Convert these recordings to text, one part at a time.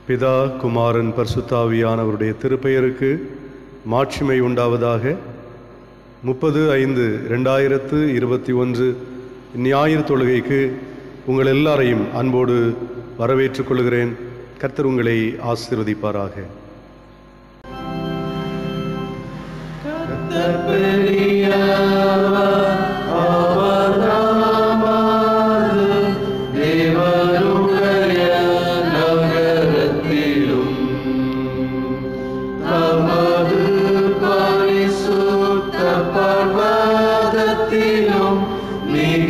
பிதா குமாரன் பரிசுத்தாவியானவருடைய திருப்பெயருக்கு மாட்சிமை உண்டாவதாக முப்பது ஐந்து ரெண்டாயிரத்து இருபத்தி ஒன்று ஞாயிறு தொழுகைக்கு உங்கள் எல்லாரையும் அன்போடு வரவேற்றுக் கொள்கிறேன் கர்த்தர் உங்களை ஆசீர்வதிப்பாராக மிக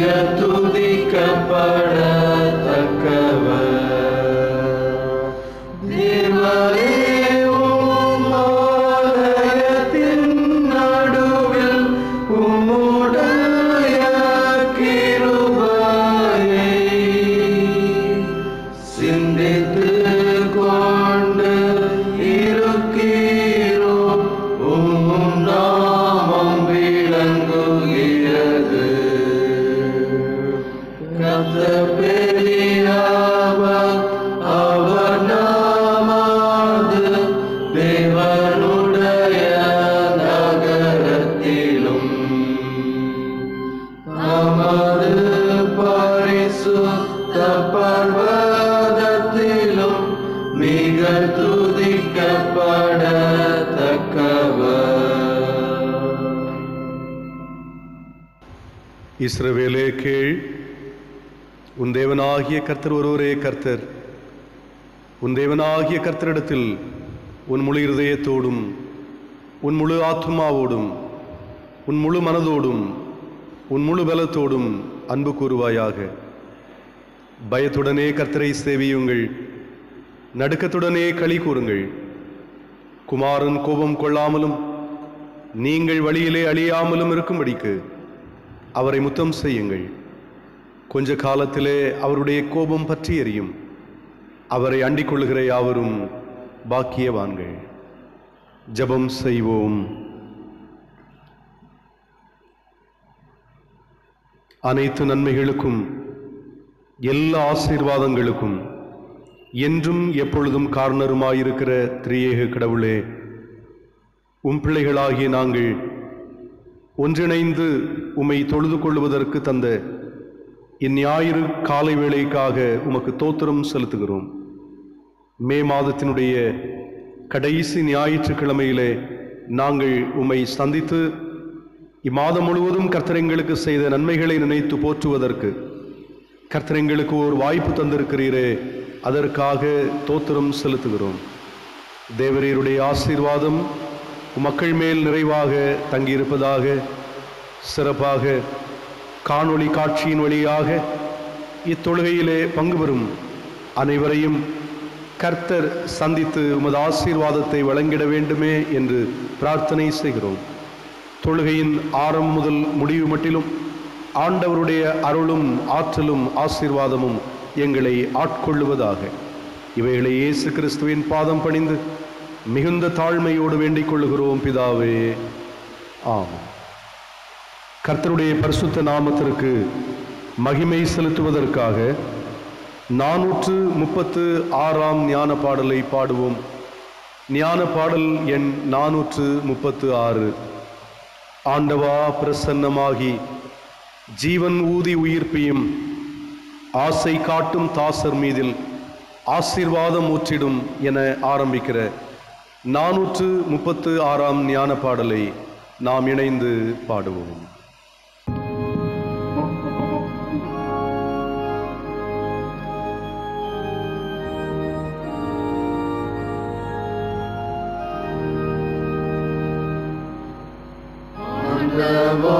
துதிக்கப்படத்தக்கவர் தேவரே உம் ஆலயத்தின் நடுவில் உம்முடைய கிருபையை சிந்தித்துக் கொண்டு இருக்கிறோம். உம் நாமம் விளங்குகிறது. கர்த்தர் பெரியவர், அவர் நாமது தேவனுடைய நகரத்திலும் நமது பரிசுத்த பர்வதத்திலும் மிக துதிக்கப்படத்தக்கவர் இஸ்ரவேலே கேள் உன் தேவனாகிய கர்த்தர் ஒருவரே கர்த்தர் உன் தேவனாகிய கர்த்தரிடத்தில் உன் முழு இருதயத்தோடும் உன் முழு ஆத்மாவோடும் உன் முழு மனதோடும் உன் முழு பலத்தோடும் அன்பு கூறுவாயாக பயத்துடனே கர்த்தரை சேவியுங்கள் நடுக்கத்துடனே களி கூறுங்கள் குமாரன் கோபம் கொள்ளாமலும் நீங்கள் வழியிலே அழியாமலும் இருக்கும்படிக்கு அவரை முத்தம் செய்யுங்கள் கொஞ்ச காலத்திலே அவருடைய கோபம் பற்றி எரியும் அவரை அண்டிக் கொள்ளுகிற யாவரும் பாக்கியவான்கள் ஜெபம் செய்வோம் அனைத்து நன்மைகளுக்கும் எல்லா ஆசீர்வாதங்களுக்கும் என்றும் எப்பொழுதும் காரணருமாயிருக்கிற திரியேக கடவுளே உம் பிள்ளைகளாகிய நாங்கள் ஒன்றிணைந்து உம்மை தொழுது கொள்வதற்கு தந்த இந்ஞாயிறு காலை வேளைக்காக உமக்கு தோத்திரம் செலுத்துகிறோம் மே மாதத்தினுடைய கடைசி ஞாயிற்றுக்கிழமையிலே நாங்கள் உம்மை சந்தித்து இம்மாதம் முழுவதும் கர்த்தரெங்களுக்கு செய்த நன்மைகளை நினைத்து போற்றுவதற்கு கர்த்தரெங்களுக்கு ஒரு வாய்ப்பு தந்திருக்கிறீரே அதற்காக தோத்திரம் செலுத்துகிறோம் தேவரீருடைய ஆசீர்வாதம் உம் மக்கள் மேல் நிறைவாக தங்கியிருப்பதாக சிறப்பாக காணொளி காட்சியின் வழியாக இத்தொழுகையிலே பங்கு பெறும் அனைவரையும் கர்த்தர் சந்தித்து உமது ஆசீர்வாதத்தை வழங்கிட வேண்டுமே என்று பிரார்த்தனை செய்கிறோம் தொழுகையின் ஆரம்பம் முதல் முடிவு மட்டிலும் ஆண்டவருடைய அருளும் ஆற்றலும் ஆசீர்வாதமும் எங்களை ஆட்கொள்ளுவதாக இவைகளை இயேசு கிறிஸ்துவின் பாதம் பணிந்து மிகுந்த தாழ்மையோடு வேண்டிக் கொள்ளுகிறோம் பிதாவே ஆமாம் கர்த்தருடைய பரிசுத்த நாமத்திற்கு மகிமை செலுத்துவதற்காக நானூற்று முப்பத்து ஆறாம் ஞான பாடலை பாடுவோம் ஞான பாடல் எண் நானூற்று முப்பத்து ஆறு ஆண்டவா பிரசன்னமாகி ஜீவன் ஊதி உயிர்ப்பியும் ஆசை காட்டும் தாசர் மீதில் ஆசீர்வாதம் ஊற்றிடும் என ஆரம்பிக்கிற நானூற்று முப்பத்து ஆறாம் ஞான பாடலை நாம் இணைந்து பாடுவோம் ஆண்டவா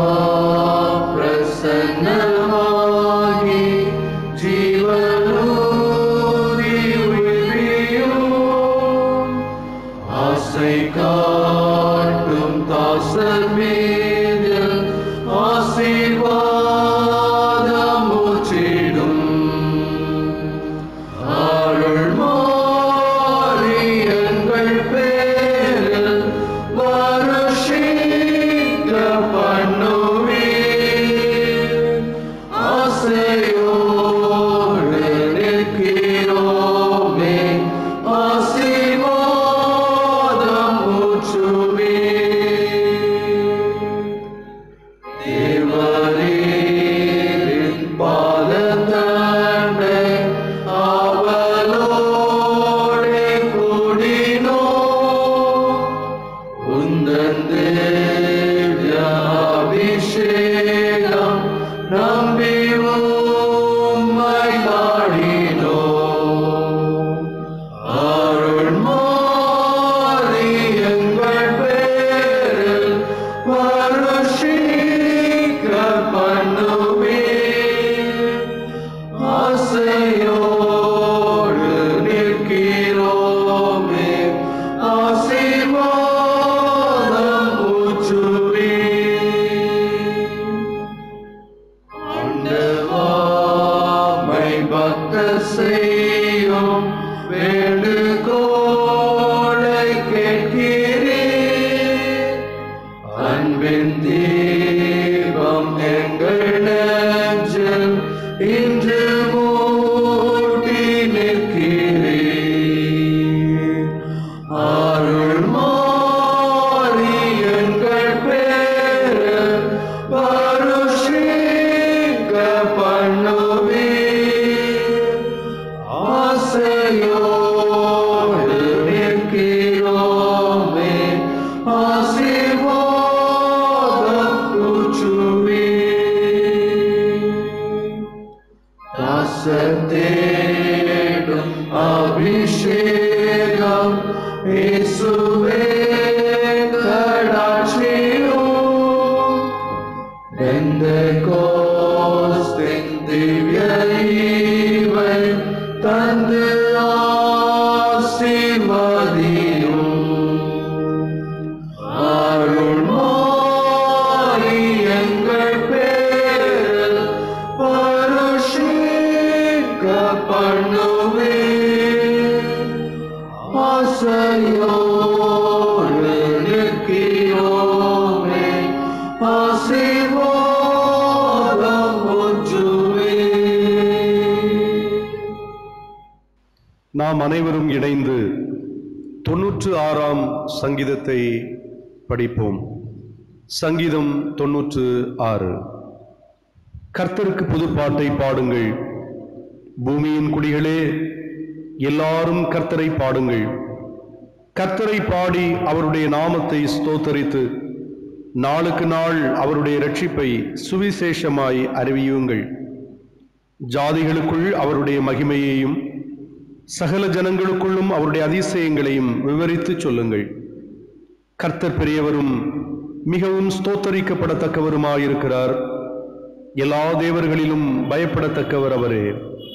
பிரசன்னமாகி ஜீவனூதி உயிரியும் ஆசை காட்டும் தாசர் மீதில் ஆசீர்வாதம் ஊற்றிடும் அருள் மாறி எங்கள் பேரில் வருஷிக்க பண்ணுவீர் ஆசையோடு நின் செய்யும் வேண்டுகோளை கேட்கிறேன் அன்பின் தீபம் எங்கள் நெஞ்சில் இன்று மூட்டி நிற்கிறேன் அருள் மாறி எங்கள் பேர் பருஷிக்க பண்ணுவீர் ஆசையோடு நிற்கிறோமே ஆசீர்வாதம் ஊற்றுவீர் வாசத்தேடும் அபிஷேகம் இயேசுவே கடாட்சியும் பெந்தெகோஸ்தின் திவ்ய ஈவை தந்து ஆசீர்வதியும் அருள்மாறி எங்கள் பேரில் பருஷிக்க பண்ணுவே ஆசையோடு நிற்கிறோமே ஆசீர்வாதம் ஒன்றுவே நாம் அனைவரும் இணைந்து தொன்னூற்று ஆறாம் சங்கீதத்தை படிப்போம் சங்கீதம் தொன்னூற்று ஆறு கர்த்தருக்கு புதுப்பாட்டை பாடுங்கள் பூமியின் குடிகளே எல்லாரும் கர்த்தரை பாடுங்கள் கர்த்தரை பாடி அவருடைய நாமத்தை ஸ்தோத்தரித்து நாளுக்கு நாள் அவருடைய இரட்சிப்பை சுவிசேஷமாய் அறிவியுங்கள் ஜாதிகளுக்குள் அவருடைய மகிமையையும் சகல ஜனங்களுக்குள்ளும் அவருடைய அதிசயங்களையும் விவரித்துச் சொல்லுங்கள் கர்த்தர் பெரியவரும் மிகவும் ஸ்தோத்தரிக்கப்படத்தக்கவருமாயிருக்கிறார் எல்லா தேவர்களிலும் பயப்படத்தக்கவர் அவரே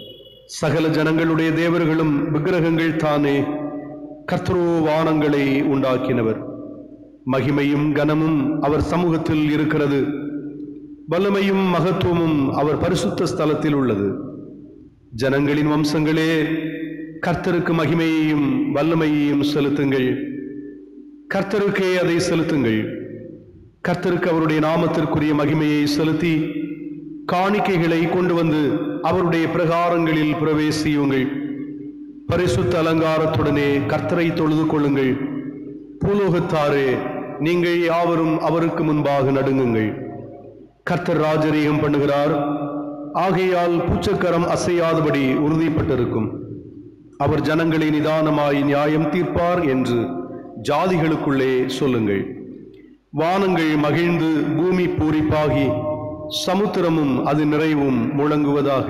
சகல ஜனங்களுடைய தேவர்களும் விக்கிரகங்கள் தானே கர்த்தரோ வானங்களை உண்டாக்கினவர் மகிமையும் கனமும் அவர் சமூகத்தில் இருக்கிறது வல்லமையும் மகத்துவமும் அவர் பரிசுத்த ஸ்தலத்தில் உள்ளது ஜனங்களின் வம்சங்களே கர்த்தருக்கு மகிமையையும் வல்லமையையும் செலுத்துங்கள் கர்த்தருக்கே அதை செலுத்துங்கள் கர்த்தருக்கு அவருடைய நாமத்திற்குரிய மகிமையை செலுத்தி காணிக்கைகளை கொண்டு வந்து அவருடைய பிரகாரங்களில் பிரவேசியுங்கள் பரிசுத்த அலங்காரத்துடனே கர்த்தரை தொழுது கொள்ளுங்கள் பூலோகத்தாரே நீங்கள் யாவரும் அவருக்கு முன்பாக நடுங்குங்கள் கர்த்தர் ராஜரீகம் பண்ணுகிறார் ஆகையால் பூச்சக்கரம் அசையாதபடி உறுதிப்பட்டிருக்கும் அவர் ஜனங்களை நிதானமாய் நியாயம் தீர்ப்பார் என்று ஜாதிகளுக்குள்ளே சொல்லுங்கள் வானங்கள் மகிழ்ந்து பூமி பூரிப்பாகி சமுத்திரமும் அது நிறைவும் முழங்குவதாக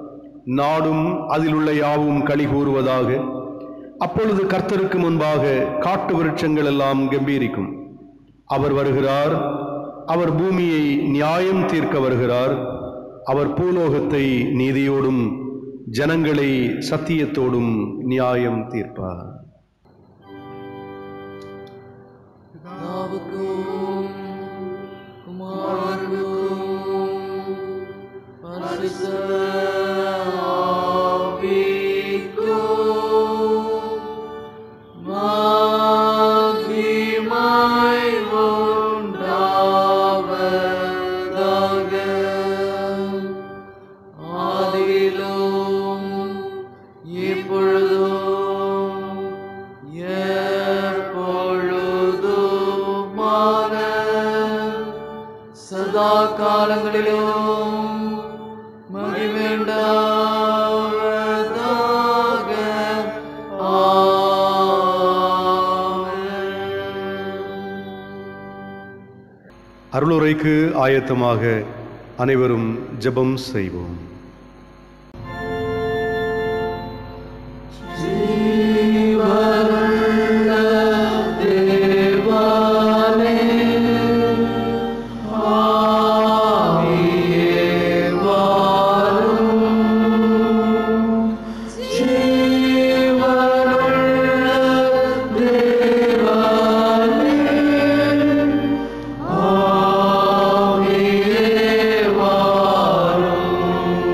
நாடும் அதிலுள்ள யாவும் களி கூறுவதாக அப்பொழுது கர்த்தருக்கு முன்பாக காட்டு விருட்சங்கள் எல்லாம் கம்பீரிக்கும் அவர் வருகிறார் அவர் பூமியை நியாயம் தீர்க்க வருகிறார் அவர் பூலோகத்தை நீதியோடும் ஜனங்களை சத்தியத்தோடும் நியாயம் தீர்ப்பார் பிதாவுக்கும் குமாரனுக்கும் பரிசுத்த ஆவிக்கும் மகிமை உண்டாவதாக. ஆதியிலும் இப்பொழுதும் எப்பொழுதுமான சதா காலங்களிலும் மகிழ்வேண்டாவதாக ஆமென். அருளுரைக்கு ஆயத்தமாக அனைவரும் ஜெபம் செய்வோம் ஜீவனுள்ள தேவனே, ஆவியே வாரும். ஜீவனுள்ள தேவனே, ஆவியே வாரும்.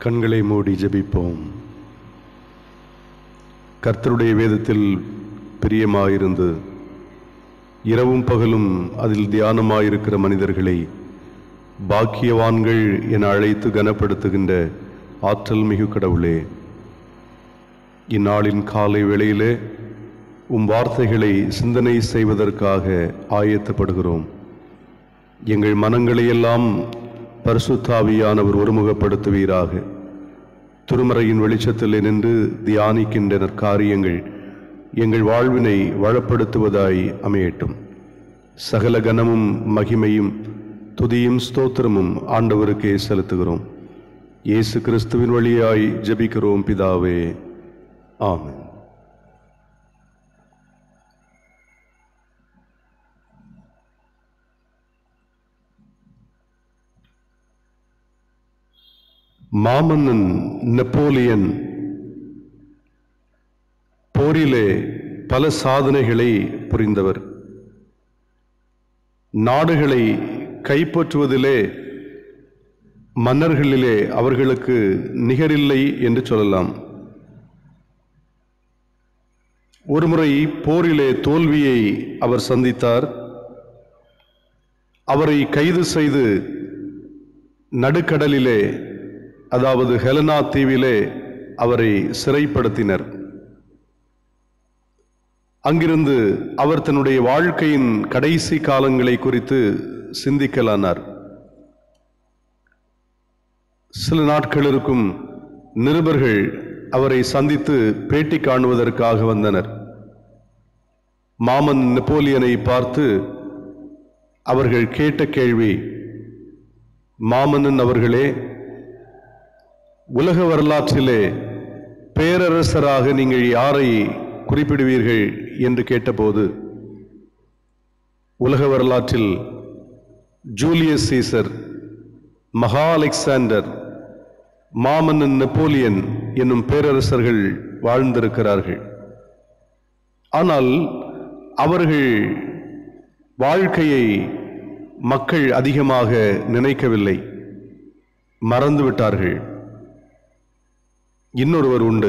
கண்களை மூடி ஜெபிப்போம் கர்த்தருடைய வேதத்தில் பிரியமாயிருந்து இரவும் பகலும் அதில் தியானமாயிருக்கிற மனிதர்களை பாக்கியவான்கள் என அழைத்து கனப்படுத்துகின்ற ஆற்றல் மிகு கடவுளே இந்நாளின் காலை வேளையிலே உம் வார்த்தைகளை சிந்தனை செய்வதற்காக ஆயத்தப்படுகிறோம் எங்கள் மனங்களை எல்லாம் பரிசுத்தாவியானவர் ஒருமுகப்படுத்துவீராக திருமறையின் வெளிச்சத்தில் நின்று தியானிக்கின்ற நற்காரியங்கள் எங்கள் வாழ்வினை வளப்படுத்துவதாய் அமையட்டும் சகல கனமும் மகிமையும் துதியும் ஸ்தோத்திரமும் ஆண்டவருக்கே செலுத்துகிறோம் இயேசு கிறிஸ்துவின் வழியாய் ஜெபிக்கிறோம் பிதாவே ஆமென் மாமன்னன் நெப்போலியன் போரிலே பல சாதனைகளை புரிந்தவர் நாடுகளை கைப்பற்றுவதிலே மன்னர்களிலே அவர்களுக்கு நிகரில்லை என்று சொல்லலாம் ஒருமுறை போரிலே தோல்வியை அவர் சந்தித்தார் அவரை கைது செய்து நடுக்கடலிலே அதாவது ஹெலனா தீவிலே அவரை சிறைப்படுத்தினர் அங்கிருந்து அவர் தன்னுடைய வாழ்க்கையின் கடைசி காலங்களை குறித்து சிந்திக்கலானார் சில நாட்கள் இருக்கும் நிருபர்கள் அவரை சந்தித்து பேட்டி காணுவதற்காக வந்தனர் மாமன் நெப்போலியனை பார்த்து அவர்கள் கேட்ட கேள்வி மாமன்னன் அவர்களே உலக வரலாற்றிலே பேரரசராக நீங்கள் யாரை குறிப்பிடுவீர்கள் என்று கேட்டபோது உலக வரலாற்றில் ஜூலியஸ் சீசர் மகா அலெக்சாண்டர் மாமன்னன் நெப்போலியன் என்னும் பேரரசர்கள் வாழ்ந்திருக்கிறார்கள் ஆனால் அவர்கள் வாழ்க்கையை மக்கள் அதிகமாக நினைக்கவில்லை மறந்துவிட்டார்கள் இன்னொருவர் உண்டு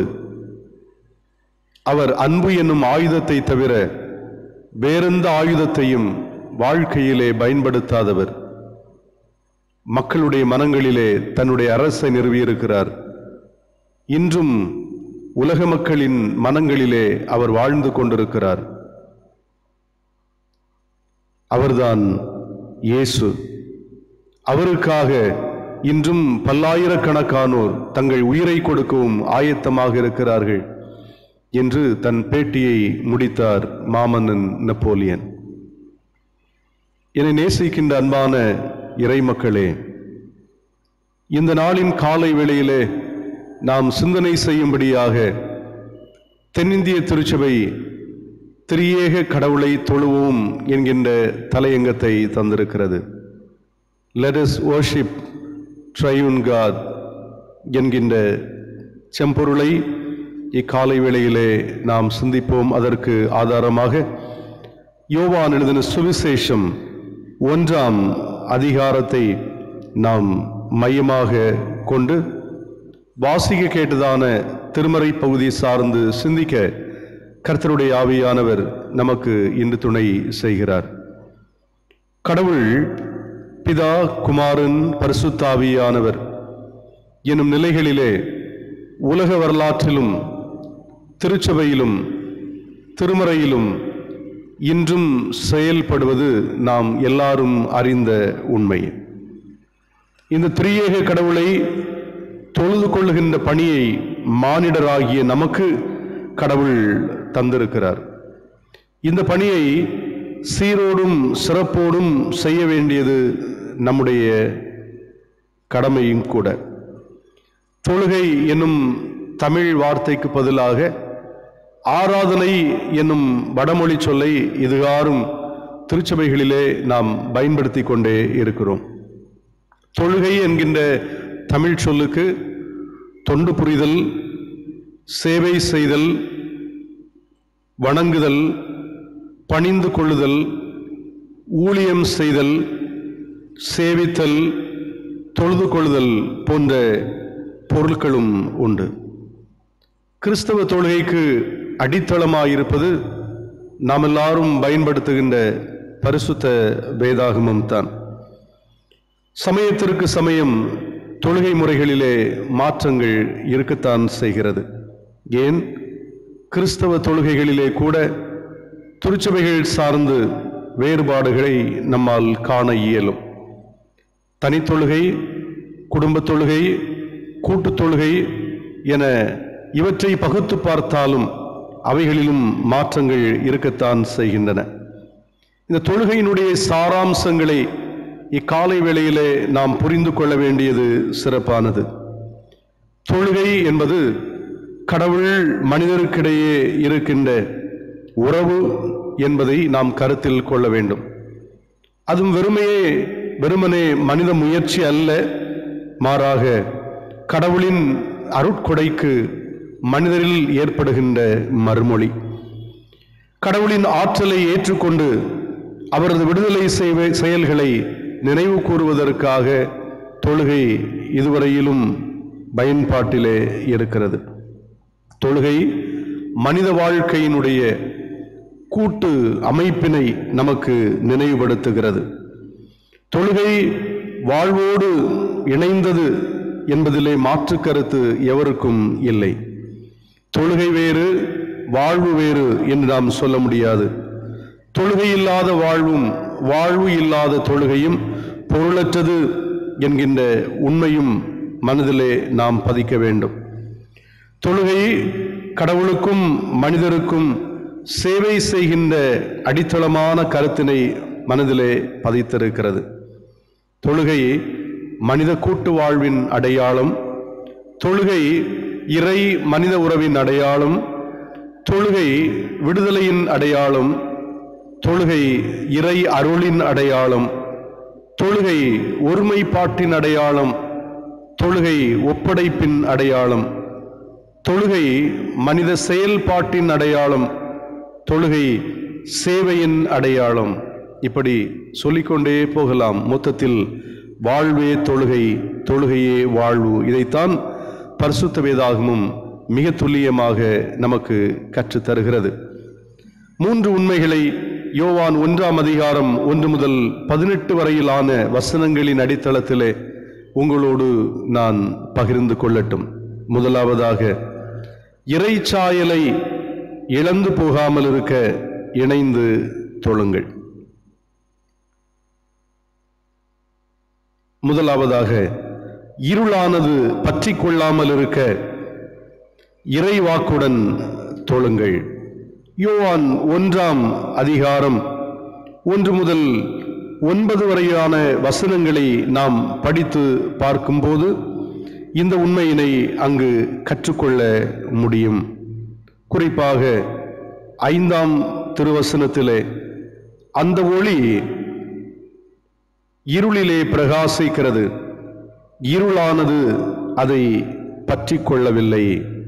அவர் அன்பு என்னும் ஆயுதத்தை தவிர வேறெந்த ஆயுதத்தையும் வாழ்க்கையிலே பயன்படுத்தாதவர் மக்களுடைய மனங்களிலே தன்னுடைய அரசை நிறுவியிருக்கிறார் இன்றும் உலக மக்களின் மனங்களிலே அவர் வாழ்ந்து கொண்டிருக்கிறார் அவர்தான் இயேசு அவருக்காக இன்றும் பல்லாயிரக்கணக்கானோர் தங்கள் உயிரை கொடுக்கவும் ஆயத்தமாக இருக்கிறார்கள் என்று தன் பேட்டியை முடித்தார் மாமன்னன் நெப்போலியன் என்னை நேசிக்கின்ற அன்பான இறைமக்களே இந்த நாளின் காலை வேளையிலே நாம் சிந்தனை செய்யும்படியாக தென்னிந்திய திருச்சபை திரியேக கடவுளை தொழுவோம் என்கின்ற தலையங்கத்தை தந்திருக்கிறது let us worship triune God என்கின்ற செம்பொருளை இக்காலை வேளையிலே நாம் சிந்திப்போம் அதற்கு ஆதாரமாக யோவான் எழுதின சுவிசேஷம் ஒன்றாம் அதிகாரத்தை நாம் மையமாக கொண்டு வாசிக்க கேட்டதான திருமறை பகுதி சார்ந்து சிந்திக்க கர்த்தருடைய ஆவியானவர் நமக்கு இன்று துணை செய்கிறார் கடவுள் பிதா குமாரன் பரிசுத்தாவியானவர் எனும் நிலைகளிலே உலக வரலாற்றிலும் திருச்சபையிலும் திருமறையிலும் இன்றும் செயல்படுவது நாம் எல்லாரும் அறிந்த உண்மை இந்த திரியேக கடவுளை தொழுது கொள்ளுகின்ற பணியை மானிடராகிய நமக்கு கடவுள் தந்திருக்கிறார் இந்த பணியை சீரோடும் சிறப்போடும் செய்ய வேண்டியது நம்முடைய கடமையும் கூட தொழுகை என்னும் தமிழ் வார்த்தைக்கு பதிலாக ஆராதனை என்னும் வடமொழி சொல்லை இதுகாரும் திருச்சபைகளிலே நாம் பயன்படுத்தி கொண்டே இருக்கிறோம் தொழுகை என்கின்ற தமிழ் சொல்லுக்கு தொண்டு புரிதல் சேவை செய்தல் வணங்குதல் பணிந்து கொள்ளுதல் ஊழியம் செய்தல் சேவித்தல் தொழுது கொள்ளுதல் போன்ற பொருட்களும் உண்டு கிறிஸ்தவ தொழுகைக்கு அடித்தளமாயிருப்பது நாம் எல்லாரும் பயன்படுத்துகின்ற பரிசுத்த வேதாகமம் தான் சமயத்திற்கு சமயம் தொழுகை முறைகளிலே மாற்றங்கள் இருக்கத்தான் செய்கிறது ஏன் கிறிஸ்தவ தொழுகைகளிலே கூட திருச்சபைகள் சார்ந்து வேறுபாடுகளை நம்மால் காண இயலும் தனித்தொழுகை குடும்பத் தொழுகை கூட்டுத் தொழுகை என இவற்றை பகுத்து பார்த்தாலும் அவைகளிலும் மாற்றங்கள் இருக்கத்தான் செய்கின்றன இந்த தொழுகையினுடைய சாராம்சங்களை இக்காலை வேளையிலே நாம் புரிந்து கொள்ள வேண்டியது சிறப்பானது தொழுகை என்பது கடவுள் மனிதருக்கிடையே இருக்கின்ற உறவு என்பதை நாம் கருத்தில் கொள்ள வேண்டும் அதுவும் வெறுமையே வெறுமனே மனித முயற்சி அல்ல மாறாக கடவுளின் அருட்கொடைக்கு மனிதரில் ஏற்படுகின்ற மறுமொழி கடவுளின் ஆற்றலை ஏற்றுக்கொண்டு அவரது விடுதலை செய்வ செயல்களை நினைவு கூறுவதற்காக தொழுகை இதுவரையிலும் பயன்பாட்டிலே இருக்கிறது தொழுகை மனித வாழ்க்கையினுடைய கூட்டு அமைப்பினை நமக்கு நினைவுபடுத்துகிறது தொழுகை வாழ்வோடு இணைந்தது என்பதிலே மாற்று கருத்து எவருக்கும் இல்லை தொழுகை வேறு வாழ்வு வேறு என்று நாம் சொல்ல முடியாது தொழுகை இல்லாத வாழ்வும் வாழ்வு இல்லாத தொழுகையும் பொருளற்றது என்கின்ற உண்மையும் மனதிலே நாம் பதிக்க வேண்டும் தொழுகை கடவுளுக்கும் மனிதருக்கும் சேவை செய்கின்ற அடித்தளமான கருத்தினை மனதிலே பதித்திருக்கிறது தொழுகை மனித கூட்டு வாழ்வின் அடையாளம் தொழுகை இறை மனித உறவின் அடையாளம் தொழுகை விடுதலையின் அடையாளம் தொழுகை இறை அருளின் அடையாளம் தொழுகை ஒருமைப்பாட்டின் அடையாளம் தொழுகை ஒப்படைப்பின் அடையாளம் தொழுகை மனித செயல்பாட்டின் அடையாளம் தொழுகை சேவையின் அடையாளம் இப்படி சொல்லிக்கொண்டே போகலாம் மொத்தத்தில் வாழ்வே தொழுகை தொழுகையே வாழ்வு இதைத்தான் பரிசுத்த வேதாகமும் மிக துல்லியமாக நமக்கு கற்றுத் தருகிறது மூன்று உண்மைகளை யோவான் ஒன்றாம் அதிகாரம் ஒன்று முதல் பதினெட்டு வரையிலான வசனங்களின் அடித்தளத்திலே உங்களோடு நான் பகிர்ந்து கொள்ளட்டும் முதலாவதாக இறைச்சாயலை இழந்து போகாமல் இருக்க இணைந்து தொழுங்கள் முதலாவதாக இருளானது பற்றி கொள்ளாமல் இருக்க இறைவாக்குடன் தொழுங்கள் யோவான் ஒன்றாம் அதிகாரம் ஒன்று முதல் ஒன்பது வரையான வசனங்களை நாம் படித்து பார்க்கும்போது இந்த உண்மையினை அங்கு கற்றுக்கொள்ள முடியும் குறிப்பாக ஐந்தாம் திருவசனத்திலே அந்த ஒளி இருளிலே பிரகாசிக்கிறது இருளானது அதை பற்றி கொள்ளவில்லை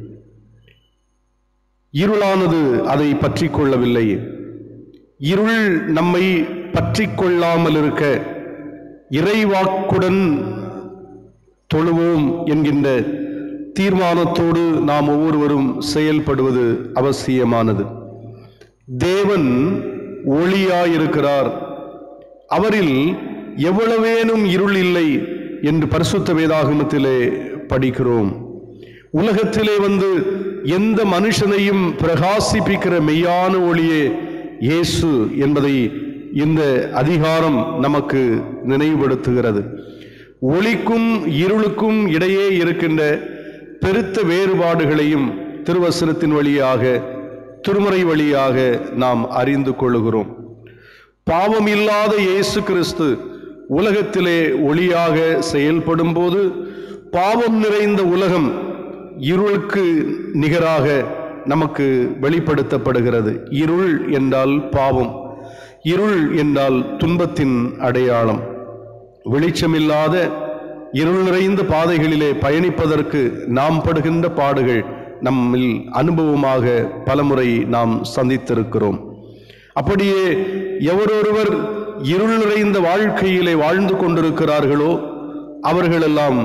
இருளானது அதை பற்றி கொள்ளவில்லை இருள் நம்மை பற்றி கொள்ளாமல் இருக்க இறைவாக்குடன் தொழுவோம் என்கின்ற தீர்மானத்தோடு நாம் ஒவ்வொருவரும் செயல்படுவது அவசியமானது தேவன் ஒளியாயிருக்கிறார் அவரில் எவ்வளவேனும் இருள் இல்லை என்று பரிசுத்த வேதாகமத்திலே படிக்கிறோம் உலகத்திலே வந்து எந்த மனுஷனையும் பிரகாசிப்பிக்கிற மெய்யான ஒளியே இயேசு என்பதை இந்த அதிகாரம் நமக்கு நினைவுபடுத்துகிறது ஒளிக்கும் இருளுக்கும் இடையே இருக்கின்ற பெருத்த வேறுபாடுகளையும் திருவசனத்தின் வழியாக திருமுறை வழியாக நாம் அறிந்து கொள்ளுகிறோம் பாவம் இல்லாத இயேசு கிறிஸ்து உலகத்திலே ஒளியாக செயல்படும் போது பாவம் நிறைந்த உலகம் இருளுக்கு நிகராக நமக்கு வெளிப்படுத்தப்படுகிறது இருள் என்றால் பாவம் இருள் என்றால் துன்பத்தின் அடையாளம் வெளிச்சமில்லாத இருள் நிறைந்த பாதைகளிலே பயணிப்பதற்கு நாம் படுகின்ற பாடுகள் நம்மில் அனுபவமாக பலமுறை நாம் சந்தித்திருக்கிறோம் அப்படியே எவரொருவர் இருள் நிறைந்த வாழ்க்கையிலே வாழ்ந்து கொண்டிருக்கிறார்களோ அவர்களெல்லாம்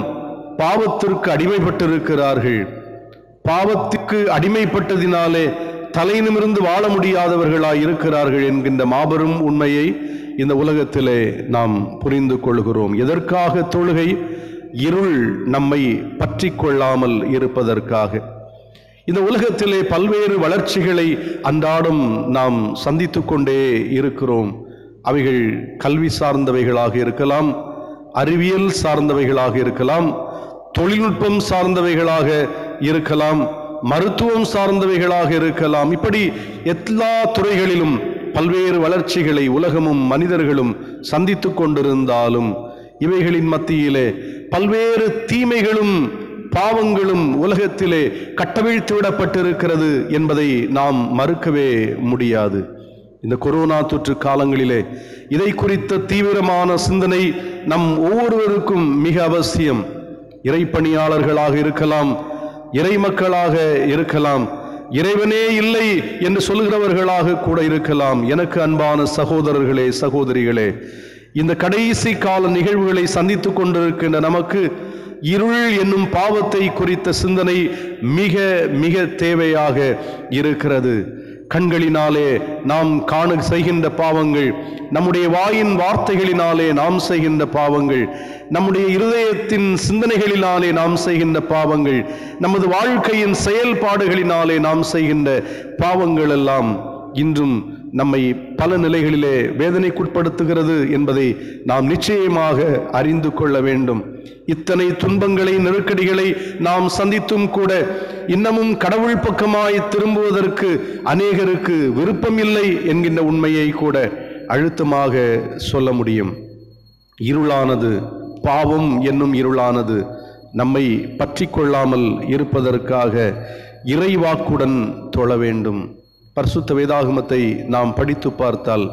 பாவத்திற்கு அடிமைப்பட்டிருக்கிறார்கள் பாவத்திற்கு அடிமைப்பட்டதினாலே தலை நிமிர்ந்து வாழ முடியாதவர்களாய் இருக்கிறார்கள் என்கின்ற மாபெரும் உண்மையை இந்த உலகத்திலே நாம் புரிந்து கொள்கிறோம் எதற்காக தொழுகை இருள் நம்மை பற்றி கொள்ளாமல் இருப்பதற்காக இந்த உலகத்திலே பல்வேறு வளர்ச்சிகளை அன்றாடம் நாம் சந்தித்து கொண்டே இருக்கிறோம் அவைகள் கல்வி சார்ந்தவைகளாக இருக்கலாம் அறிவியல் சார்ந்தவைகளாக இருக்கலாம் தொழில்நுட்பம் சார்ந்தவைகளாக இருக்கலாம் மருத்துவம் சார்ந்தவைகளாக இருக்கலாம் இப்படி எல்லா துறைகளிலும் பல்வேறு வளர்ச்சிகளை உலகமும் மனிதர்களும் சந்தித்து கொண்டிருந்தாலும் இவைகளின் மத்தியிலே பல்வேறு தீமைகளும் பாவங்களும் உலகத்திலே கட்டவிழ்த்து விடப்பட்டிருக்கிறது என்பதை நாம் மறுக்கவே முடியாது இந்த கொரோனா தொற்று காலங்களிலே இதை குறித்த தீவிரமான சிந்தனை நம் ஒவ்வொருவருக்கும் மிக அவசியம் இறைப்பணியாளர்களாக இருக்கலாம் இறை மக்களாக இருக்கலாம் இறைவனே இல்லை என்று சொல்கிறவர்களாக கூட இருக்கலாம் எனக்கு அன்பான சகோதரர்களே சகோதரிகளே இந்த கடைசி கால நிகழ்வுகளை சந்தித்துக் கொண்டிருக்கின்ற நமக்கு இருள் என்னும் பாவத்தை குறித்த சிந்தனை மிக மிக தேவையாக இருக்கிறது கண்களினாலே நாம் காண செய்கின்ற பாவங்கள் நம்முடைய வாயின் வார்த்தைகளினாலே நாம் செய்கின்ற பாவங்கள் நம்முடைய இருதயத்தின் சிந்தனைகளினாலே நாம் செய்கின்ற பாவங்கள் நமது வாழ்க்கையின் செயல்பாடுகளினாலே நாம் செய்கின்ற பாவங்கள் எல்லாம் இன்றும் நம்மை பல நிலைகளிலே வேதனைக்குட்படுத்துகிறது என்பதை நாம் நிச்சயமாக அறிந்து கொள்ள வேண்டும் இத்தனை துன்பங்களை நெருக்கடிகளை நாம் சந்தித்தும் கூட இன்னமும் கடவுள் பக்கமாய் திரும்புவதற்கு அநேகருக்கு விருப்பம் இல்லை என்கின்ற உண்மையை கூட அழுத்தமாக சொல்ல முடியும் இருளானது பாவம் என்னும் இருளானது நம்மை பற்றி கொள்ளாமல் இருப்பதற்காக இறைவாக்குடன் தொழ வேண்டும் பரிசுத்த வேதாகமத்தை நாம் படித்து பார்த்தால்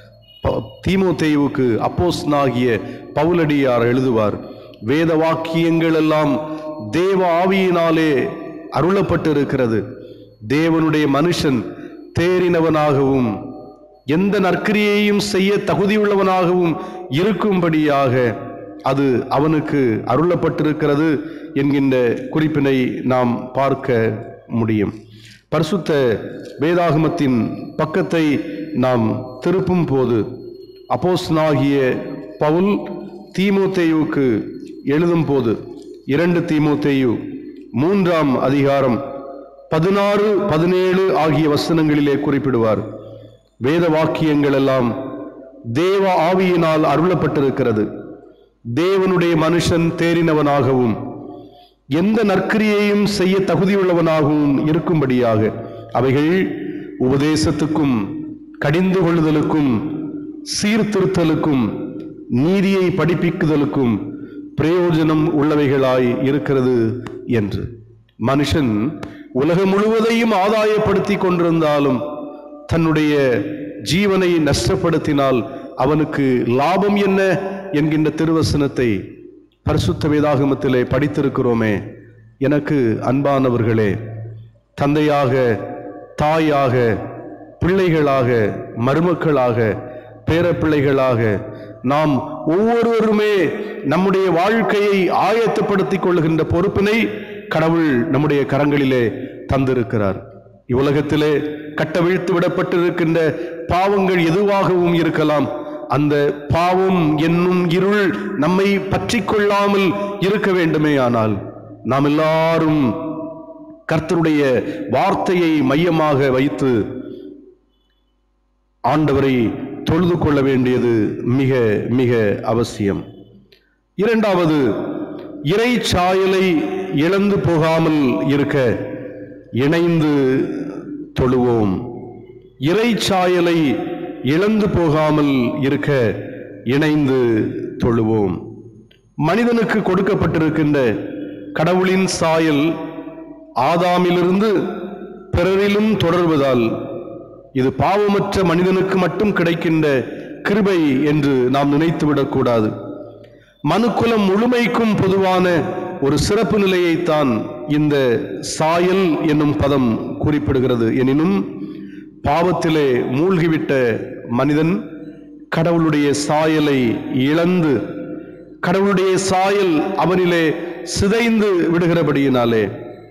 ப- தீமோத்தேயுவுக்கு அப்போஸ்தலனாகிய பவுலடியார் எழுதுவார் வேத வாக்கியங்கள் எல்லாம் தேவ ஆவியினாலே அருளப்பட்டிருக்கிறது தேவனுடைய மனுஷன் தேறினவனாகவும் எந்த நற்கிரியையும் செய்ய தகுதியுள்ளவனாகவும் இருக்கும்படியாக அது அவனுக்கு அருளப்பட்டிருக்கிறது என்கின்ற குறிப்பினை நாம் பார்க்க முடியும் பரிசுத்த வேதாகமத்தின் பக்கத்தை நாம் திருப்பும் போது அப்போஸ்தலனாகிய பவுல் தீமோத்தேயுவுக்கு எழுதும் போது இரண்டு தீமோத்தேயு மூன்றாம் அதிகாரம் பதினாறு பதினேழு ஆகிய வசனங்களிலே குறிப்பிடுவார் வேத வாக்கியங்கள் எல்லாம் தேவ ஆவியினால் அருளப்பட்டிருக்கிறது தேவனுடைய மனுஷன் தேறினவனாகவும் எந்த நற்கிரியையும் செய்ய தகுதியுள்ளவனாகவும் இருக்கும்படியாக அவைகள் உபதேசத்துக்கும் கடிந்து கொள்ளுதலுக்கும் சீர்திருத்தலுக்கும் நீதியை படிப்பிக்குதலுக்கும் பிரயோஜனம் உள்ளவைகளாய் இருக்கிறது என்று மனுஷன் உலகம் முழுவதையும் ஆதாயப்படுத்தி கொண்டிருந்தாலும் தன்னுடைய ஜீவனை நஷ்டப்படுத்தினால் அவனுக்கு லாபம் என்ன என்கின்ற திருவசனத்தை பரிசுத்த வேதாகமத்திலே படித்திருக்கிறோமே எனக்கு அன்பானவர்களே தந்தையாக தாயாக பிள்ளைகளாக மருமக்களாக பேரப்பிள்ளைகளாக நாம் ஒவ்வொருவருமே நம்முடைய வாழ்க்கையை ஆயத்தப்படுத்திக் கொள்ளுகின்ற பொறுப்பினை கடவுள் நம்முடைய கரங்களிலே தந்திருக்கிறார் இவ்வுலகத்திலே கட்டவிழ்த்து விடப்பட்டிருக்கின்ற பாவங்கள் எதுவாகவும் இருக்கலாம் அந்த பாவம் என்னும் இருள் நம்மை பற்றி கொள்ளாமல் இருக்க வேண்டுமே ஆனால் நாம் எல்லாரும் கர்த்தருடைய வார்த்தையை மையமாக வைத்து ஆண்டவரை தொழுது கொள்ள வேண்டியது மிக மிக அவசியம் இரண்டாவது இறை சாயலை இழந்து போகாமல் இருக்க இணைந்து தொழுவோம் இறை சாயலை இழந்து போகாமல் இருக்க இணைந்து தொழுவோம் மனிதனுக்கு கொடுக்கப்பட்டிருக்கின்ற கடவுளின் சாயல் ஆதாமிலிருந்து பிறரிலும் தொடர்வதால் இது பாவமற்ற மனிதனுக்கு மட்டும் கிடைக்கின்ற கிருபை என்று நாம் நினைத்துவிடக்கூடாது மனுக்குலம் முழுமைக்கும் பொதுவான ஒரு சிறப்பு நிலையைத்தான் இந்த சாயல் என்னும் பதம் குறிப்பிடுகிறது எனினும் பாவத்திலே மூழ்கிவிட்ட மனிதன் கடவுளுடைய சாயலை இழந்து கடவுளுடைய சாயல் அவனிலே சிதைந்து விடுகிறபடியினாலே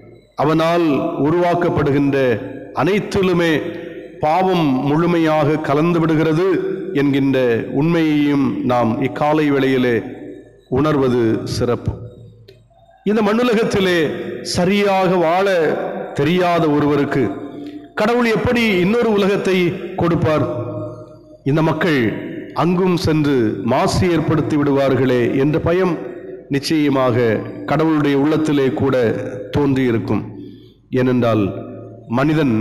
அவனால் உருவாக்கப்படுகின்ற அனைத்திலுமே பாவம் முழுமையாக கலந்து விடுகிறது என்கின்ற உண்மையையும் நாம் இக்காலை வேளையிலே உணர்வது சிறப்பு இந்த மண்ணுலகத்திலே சரியாக வாழ தெரியாத ஒருவருக்கு கடவுள் எப்படி இன்னொரு உலகத்தை கொடுப்பார் இந்த மக்கள் அங்கும் சென்று மாசு ஏற்படுத்தி விடுவார்களே என்ற பயம் நிச்சயமாக கடவுளுடைய உள்ளத்திலே கூட தோன்றியிருக்கும் ஏனென்றால் மனிதன்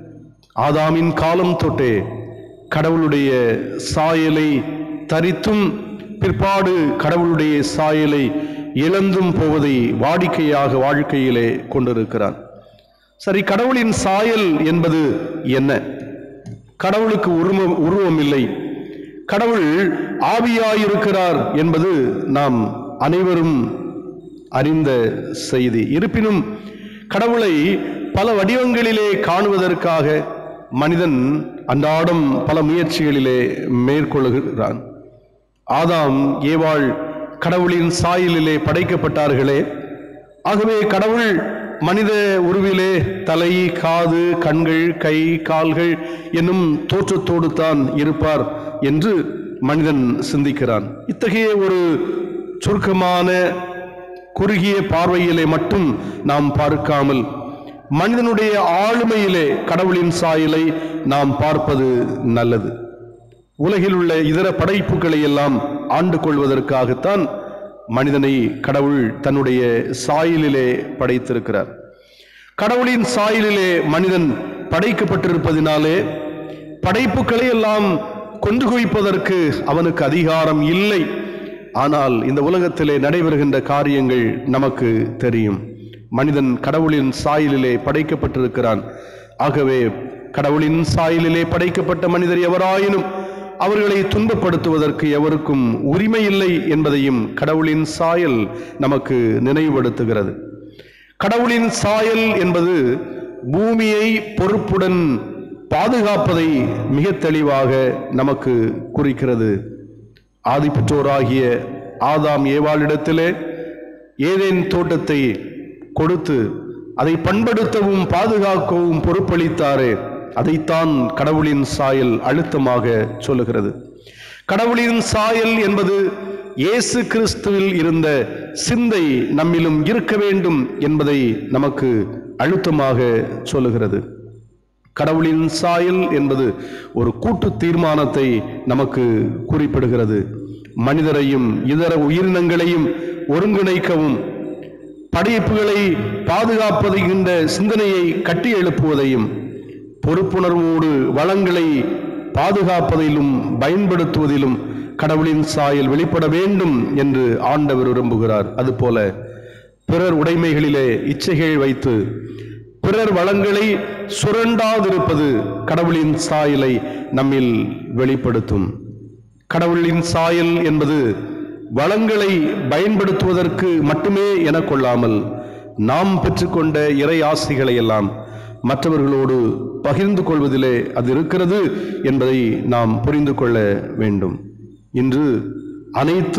ஆதாமின் காலம் தொட்டே கடவுளுடைய சாயலை தரித்தும் பிற்பாடு கடவுளுடைய சாயலை இழந்தும் போவதை வாடிக்கையாக வாழ்க்கையிலே கொண்டிருக்கிறான் சரி கடவுளின் சாயல் என்பது என்ன கடவுளுக்கு உருவம் உருவம் இல்லை கடவுள் ஆவியாயிருக்கிறார் என்பது நாம் அனைவரும் அறிந்த செய்தி இருப்பினும் கடவுளை பல வடிவங்களிலே காணுவதற்காக மனிதன் அன்றாடம் பல முயற்சிகளிலே மேற்கொள்கிறான் ஆதாம் ஏவாள் கடவுளின் சாயலிலே படைக்கப்பட்டார்களே ஆகவே கடவுள் மனித உருவிலே தலை காது கண்கள் கை கால்கள் என்னும் தோற்றத்தோடு தான் இருப்பார் என்று மனிதன் சிந்திக்கிறான் இத்தகைய ஒரு சுருக்கமான குறுகிய பார்வையிலே மட்டும் நாம் பார்க்காமல் மனிதனுடைய ஆளுமையிலே கடவுளின் சாயலை நாம் பார்ப்பது நல்லது உலகில் உள்ள இதர படைப்புகளை எல்லாம் ஆண்டு கொள்வதற்காகத்தான் மனிதனை கடவுள் தன்னுடைய சாயலிலே படைத்திருக்கிறார் கடவுளின் சாயலிலே மனிதன் படைக்கப்பட்டிருப்பதினாலே படைப்புகளை எல்லாம் கொண்டு குவிப்பதற்கு அவனுக்கு அதிகாரம் இல்லை ஆனால் இந்த உலகத்திலே நடைபெறுகின்ற காரியங்கள் நமக்கு தெரியும் மனிதன் கடவுளின் சாயலிலே படைக்கப்பட்டிருக்கிறான் ஆகவே கடவுளின் சாயலிலே படைக்கப்பட்ட மனிதர் எவராயினும் அவர்களை துன்பப்படுத்துவதற்கு எவருக்கும் உரிமை இல்லை என்பதையும் கடவுளின் சாயல் நமக்கு நினைவுபடுத்துகிறது கடவுளின் சாயல் என்பது பூமியை பொறுப்புடன் பாதுகாப்பதை மிக தெளிவாக நமக்கு குறிக்கிறது ஆதிப்பெற்றோராகிய ஆதாம் ஏவாளிடத்திலே ஏதேன் தோட்டத்தை கொடுத்து அதை பண்படுத்தவும் பாதுகாக்கவும் பொறுப்பளித்தாரே அதைத்தான் கடவுளின் சாயல் அழுத்தமாக சொல்லுகிறது கடவுளின் சாயல் என்பது இயேசு கிறிஸ்துவில் இருந்த சிந்தை நம்மிலும் இருக்க வேண்டும் என்பதை நமக்கு அழுத்தமாக சொல்லுகிறது கடவுளின் சாயல் என்பது ஒரு கூட்டு தீர்மானத்தை நமக்கு குறிப்பிடுகிறது மனிதரையும் இதர உயிரினங்களையும் ஒருங்கிணைக்கவும் படைப்புகளை பாதுகாப்பதுகின்ற சிந்தனையை கட்டி எழுப்புவதையும் பொறுப்புணர்வோடு வளங்களை பாதுகாப்பதிலும் பயன்படுத்துவதிலும் கடவுளின் சாயல் வெளிப்பட வேண்டும் என்று ஆண்டவர் விரும்புகிறார் அதுபோல பிறர் உடைமைகளிலே இச்சைகள் வைத்து பிறர் வளங்களை சுரண்டாதிருப்பது கடவுளின் சாயலை நம்மில் வெளிப்படுத்தும் கடவுளின் சாயல் என்பது வளங்களை பயன்படுத்துவதற்கு மட்டுமே என கொள்ளாமல் நாம் பெற்றுக்கொண்ட இறை ஆசைகளை எல்லாம் மற்றவர்களோடு பகிர்ந்து கொள்வதிலே அது இருக்கிறது என்பதை நாம் புரிந்து கொள்ள வேண்டும் இன்று அனைத்து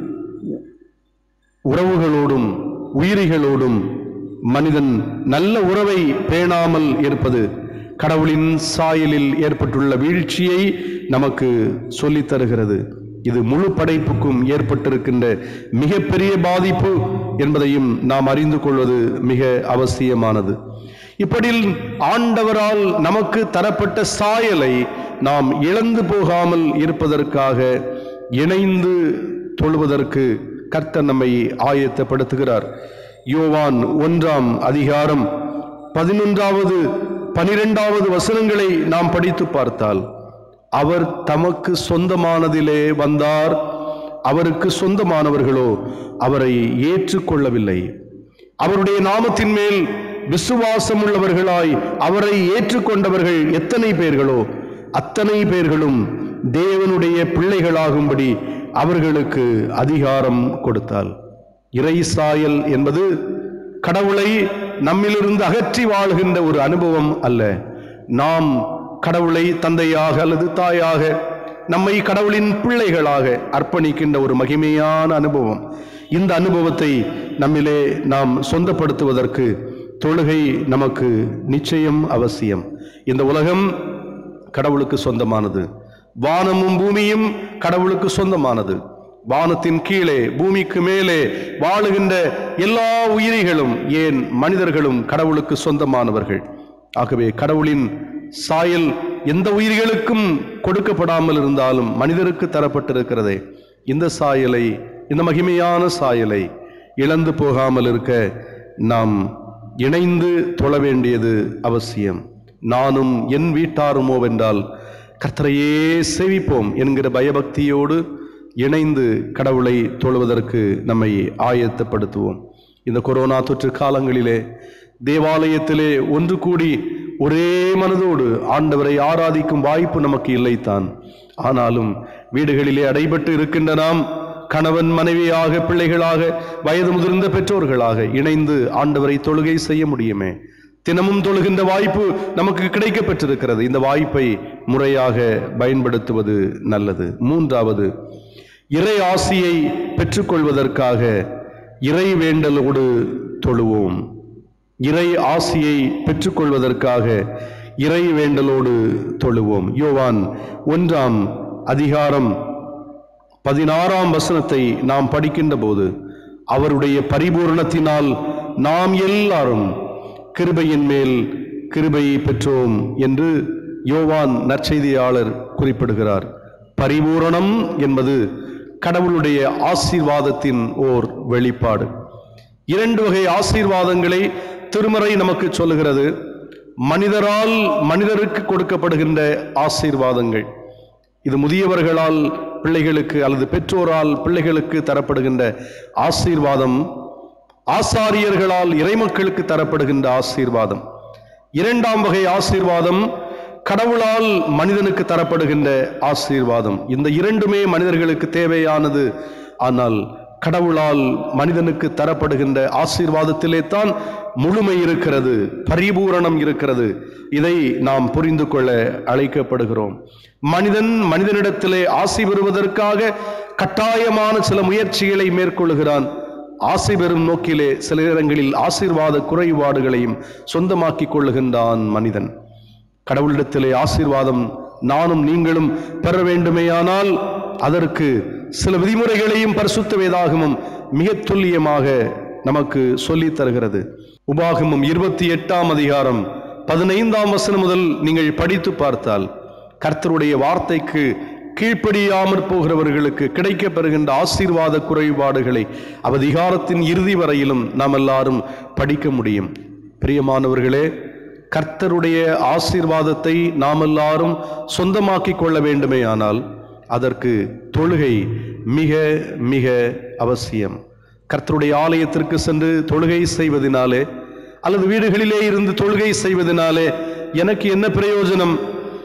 உறவுகளோடும் உயிரிகளோடும் மனிதன் நல்ல உறவை பேணாமல் இருப்பது கடவுளின் சாயலில் ஏற்பட்டுள்ள வீழ்ச்சியை நமக்கு சொல்லித் தருகிறது இது முழு படைப்புக்கும் ஏற்பட்டிருக்கின்ற மிகப்பெரிய பாதிப்பு என்பதையும் நாம் அறிந்து கொள்வது மிக அவசியமானது இப்படி ஆண்டவரால் நமக்கு தரப்பட்ட சாயலை நாம் இழந்து போகாமல் இருப்பதற்காக இணைந்து தொழுவதற்கு கர்த்தர் நம்மை ஆயத்தப்படுத்துகிறார் யோவான் ஒன்றாம் அதிகாரம் பதினொன்றாவது பனிரெண்டாவது வசனங்களை நாம் படித்து பார்த்தால் அவர் தமக்கு சொந்தமானதிலே வந்தார் அவருக்கு சொந்தமானவர்களோ அவரை ஏற்றுக்கொள்ளவில்லை அவருடைய நாமத்தின் மேல் விசுவாசம் உள்ளவர்களாய் அவரை ஏற்றுக்கொண்டவர்கள் எத்தனை பேர்களோ அத்தனை பேர்களும் தேவனுடைய பிள்ளைகளாகும்படி அவர்களுக்கு அதிகாரம் கொடுத்தாள் இறை சாயல் என்பது கடவுளை நம்மிலிருந்து அகற்றி வாழ்கின்ற ஒரு அனுபவம் அல்ல நாம் கடவுளை தந்தையாக அல்லது தாயாக நம்மை கடவுளின் பிள்ளைகளாக அர்ப்பணிக்கின்ற ஒரு மகிமையான அனுபவம் இந்த அனுபவத்தை நம்மிலே நாம் சொந்தப்படுத்துவதற்கு தொழுகை நமக்கு நிச்சயம் அவசியம் இந்த உலகம் கடவுளுக்கு சொந்தமானது வானமும் பூமியும் கடவுளுக்கு சொந்தமானது வானத்தின் கீழே பூமிக்கு மேலே வாழுகின்ற எல்லா உயிரிகளும் ஏன் மனிதர்களும் கடவுளுக்கு சொந்தமானவர்கள் ஆகவே கடவுளின் சாயல் எந்த உயிர்களுக்கும் கொடுக்கப்படாமல் இருந்தாலும் மனிதருக்கு தரப்பட்டிருக்கிறதே இந்த சாயலை இந்த மகிமையான சாயலை இழந்து போகாமல் இருக்க நாம் இணைந்து தொழ வேண்டியது அவசியம் நானும் என் வீட்டாருமோ வென்றால் கர்த்தரையே சேவிப்போம் என்கிற பயபக்தியோடு இணைந்து கடவுளை தொழுவதற்கு நம்மை ஆயத்தப்படுத்துவோம் இந்த கொரோனா தொற்று காலங்களிலே தேவாலயத்திலே ஒன்று கூடி ஒரே மனதோடு ஆண்டவரை ஆராதிக்கும் வாய்ப்பு நமக்கு இல்லைத்தான் ஆனாலும் வீடுகளிலே அடைபட்டு இருக்கின்ற நாம் கணவன் மனைவியாக பிள்ளைகளாக வயது முதிர்ந்த பெற்றோர்களாக இணைந்து ஆண்டவரை தொழுகை செய்ய முடியுமே தினமும் தொழுகின்ற வாய்ப்பு நமக்கு கிடைக்கப் பெற்றிருக்கிறது இந்த வாய்ப்பை முறையாக பயன்படுத்துவது நல்லது மூன்றாவது இறை ஆசியை பெற்றுக்கொள்வதற்காக இறை வேண்டலோடு தொழுவோம் இறை ஆசியை பெற்றுக்கொள்வதற்காக இறை வேண்டலோடு தொழுவோம் யோவான் ஒன்றாம் அதிகாரம் பதினாறாம் வசனத்தை நாம் படிக்கின்ற போது அவருடைய பரிபூரணத்தினால் நாம் எல்லாரும் கிருபையின் மேல் கிருபையை பெற்றோம் என்று யோவான் நற்செய்தியாளர் குறிப்பிடுகிறார் பரிபூரணம் என்பது கடவுளுடைய ஆசீர்வாதத்தின் ஓர் வெளிப்பாடு இரண்டு வகை ஆசீர்வாதங்களை திருமறை நமக்கு சொல்லுகிறது மனிதரால் மனிதருக்கு கொடுக்கப்படுகின்ற ஆசீர்வாதங்கள் இது முதியவர்களால் பிள்ளைகளுக்கு அல்லது பெற்றோரால் பிள்ளைகளுக்கு தரப்படுகின்ற ஆசீர்வாதம் ஆசாரியர்களால் இறைமக்களுக்கு தரப்படுகின்ற ஆசீர்வாதம் இரண்டாம் வகை ஆசீர்வாதம் கடவுளால் மனிதனுக்கு தரப்படுகின்ற ஆசீர்வாதம் இந்த இரண்டுமே மனிதர்களுக்கு தேவையானது ஆனால் கடவுளால் மனிதனுக்கு தரப்படுகின்ற ஆசீர்வாதத்திலே தான் முழுமை இருக்கிறது பரிபூரணம் இருக்கிறது இதை நாம் புரிந்து கொள்ள அழைக்கப்படுகிறோம் மனிதன் மனிதனிடத்திலே ஆசி பெறுவதற்காக கட்டாயமான சில முயற்சிகளை மேற்கொள்கிறான் ஆசை பெறும் நோக்கிலே சில இடங்களில் ஆசீர்வாத குறைபாடுகளையும் சொந்தமாக்கிக் கொள்ளுகின்றான் மனிதன் கடவுளிடத்திலே ஆசீர்வாதம் நானும் நீங்களும் பெற வேண்டுமேயானால் அதற்கு சில விதிமுறைகளையும் பரிசுத்த வேதாகமும் மிக துல்லியமாக நமக்கு சொல்லித் தருகிறது உபாகமும் இருபத்தி எட்டாம் அதிகாரம் பதினைந்தாம் வசனம் முதல் நீங்கள் படித்து பார்த்தால் கர்த்தருடைய வார்த்தைக்கு கீழ்ப்படியாமற் போகிறவர்களுக்கு கிடைக்கப் பெறுகின்ற ஆசீர்வாத குறைபாடுகளை அவதிகாரத்தின் இறுதி வரையிலும் நாம் எல்லாரும் படிக்க முடியும் பிரியமானவர்களே கர்த்தருடைய ஆசீர்வாதத்தை நாம் எல்லாரும் சொந்தமாக்கிக் கொள்ள வேண்டுமேயானால் அதற்கு தொழுகை மிக மிக அவசியம் கர்த்தருடைய ஆலயத்திற்கு சென்று தொழுகை செய்வதனாலே அல்லது வீடுகளிலே இருந்து தொழுகை செய்வதனாலே எனக்கு என்ன பிரயோஜனம்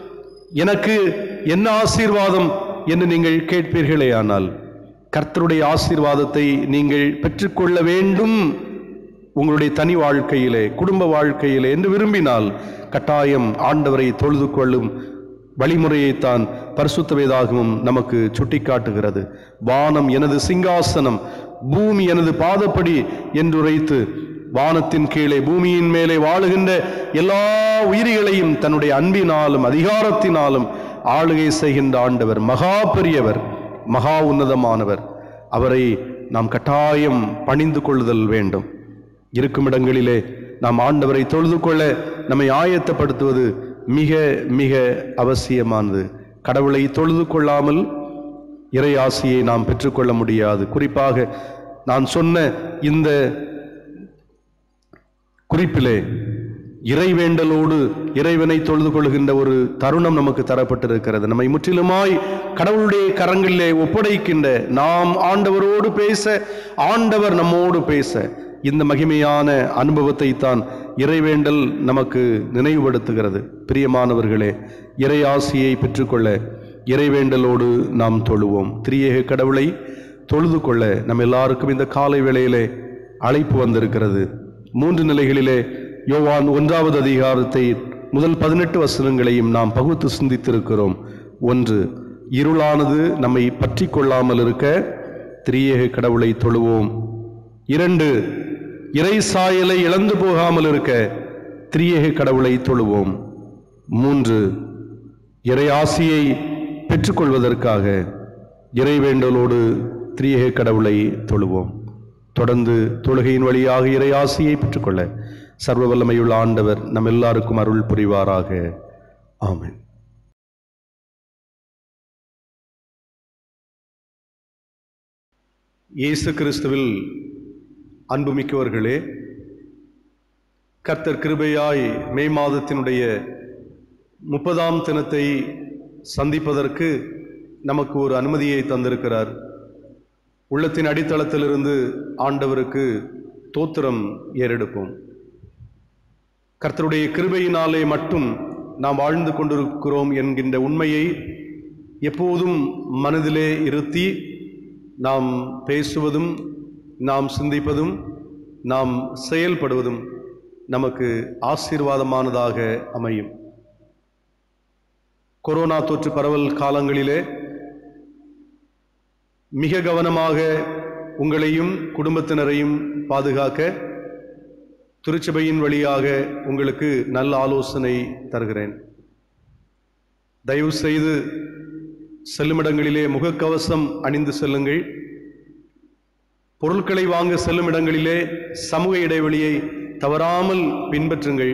எனக்கு என்ன ஆசீர்வாதம் என்று நீங்கள் கேட்பீர்களே ஆனால் கர்த்தருடைய ஆசீர்வாதத்தை நீங்கள் பெற்றுக்கொள்ள வேண்டும் உங்களுடைய தனி வாழ்க்கையிலே குடும்ப வாழ்க்கையிலே என்று விரும்பினால் கட்டாயம் ஆண்டவரை தொழுது கொள்ளும் வழிமுறையைத்தான் பரிசுத்த வேதாகமும் நமக்கு சுட்டிக்காட்டுகிறது வானம் எனது சிங்காசனம் பூமி எனது பாதப்படி என்றுரைத்து வானத்தின் கீழே பூமியின் மேலே வாழுகின்ற எல்லா உயிரிகளையும் தன்னுடைய அன்பினாலும் அதிகாரத்தினாலும் ஆளுகை செய்கின்ற ஆண்டவர் மகா பெரியவர் மகா உன்னதமானவர் அவரை நாம் கட்டாயம் பணிந்து கொள்ளுதல் வேண்டும் இருக்கும் இடங்களிலே நாம் ஆண்டவரை தொழுது கொள்ள நம்மை ஆயத்தப்படுத்துவது மிக மிக அவசியமானது கடவுளை தொழுது கொள்ளாமல் இறை ஆசியை நாம் பெற்றுக்கொள்ள முடியாது குறிப்பாக நான் சொன்ன இந்த குறிப்பிலே இறைவேண்டலோடு இறைவனை தொழுது கொள்கின்ற ஒரு தருணம் நமக்கு தரப்பட்டிருக்கிறது நம்மை முற்றிலுமாய் கடவுளுடைய கரங்களிலே ஒப்படைக்கின்ற நாம் ஆண்டவரோடு பேச ஆண்டவர் நம்மோடு பேச இந்த மகிமையான அனுபவத்தை தான் இறைவேண்டல் நமக்கு நினைவுபடுத்துகிறது பிரியமானவர்களே இறை ஆசியை பெற்றுக்கொள்ள இறைவேண்டலோடு நாம் தொழுவோம் திரியேக கடவுளை தொழுது கொள்ள நம்ம எல்லாருக்கும் இந்த காலை வேளையிலே அழைப்பு வந்திருக்கிறது மூன்று நிலைகளிலே யோவான் ஒன்றாவது அதிகாரத்தை முதல் பதினெட்டு வசனங்களையும் நாம் பகுத்து சிந்தித்திருக்கிறோம் ஒன்று இருளானது நம்மை பற்றி கொள்ளாமல் இருக்க திரியேக கடவுளை தொழுவோம் இரண்டு இறை சாயலை இழந்து போகாமல் இருக்க திரியேக கடவுளை தொழுவோம் மூன்று இறை ஆசியை பெற்றுக்கொள்வதற்காக இறைவேண்டலோடு திரியேக கடவுளை தொழுவோம் தொடர்ந்து தொழுகையின் வழியாக இறை ஆசியை பெற்றுக்கொள்ள சர்வ வல்லமையுள்ள ஆண்டவர் நம் எல்லாருக்கும் அருள் புரிவாராக ஆமென் இயேசு கிறிஸ்துவில் அன்புமிக்கவர்களே கர்த்தர் கிருபையாய் மே மாதத்தினுடைய முப்பதாம் தினத்தை சந்திப்பதற்கு நமக்கு ஒரு அனுமதியை தந்திருக்கிறார் உள்ளத்தின் அடித்தளத்திலிருந்து ஆண்டவருக்கு தோத்திரம் ஏறெடுப்போம் கர்த்தருடைய கிருபையினாலே மட்டும் நாம் வாழ்ந்து கொண்டிருக்கிறோம் என்கின்ற உண்மையை எப்போதும் மனதிலே இருத்தி நாம் பேசுவதும் நாம் சிந்திப்பதும் நாம் செயல்படுவதும் நமக்கு ஆசீர்வாதமானதாக அமையும் கொரோனா தொற்று பரவல் காலங்களிலே மிக கவனமாக உங்களையும் குடும்பத்தினரையும் பாதுகாக்க திருச்சபையின் வழியாக உங்களுக்கு நல்ல ஆலோசனை தருகிறேன் தயவு செய்து செல்லுமிடங்களிலே முகக்கவசம் அணிந்து செல்லுங்கள் பொருட்களை வாங்க செல்லும் இடங்களிலே சமூக இடைவெளியை தவறாமல் பின்பற்றுங்கள்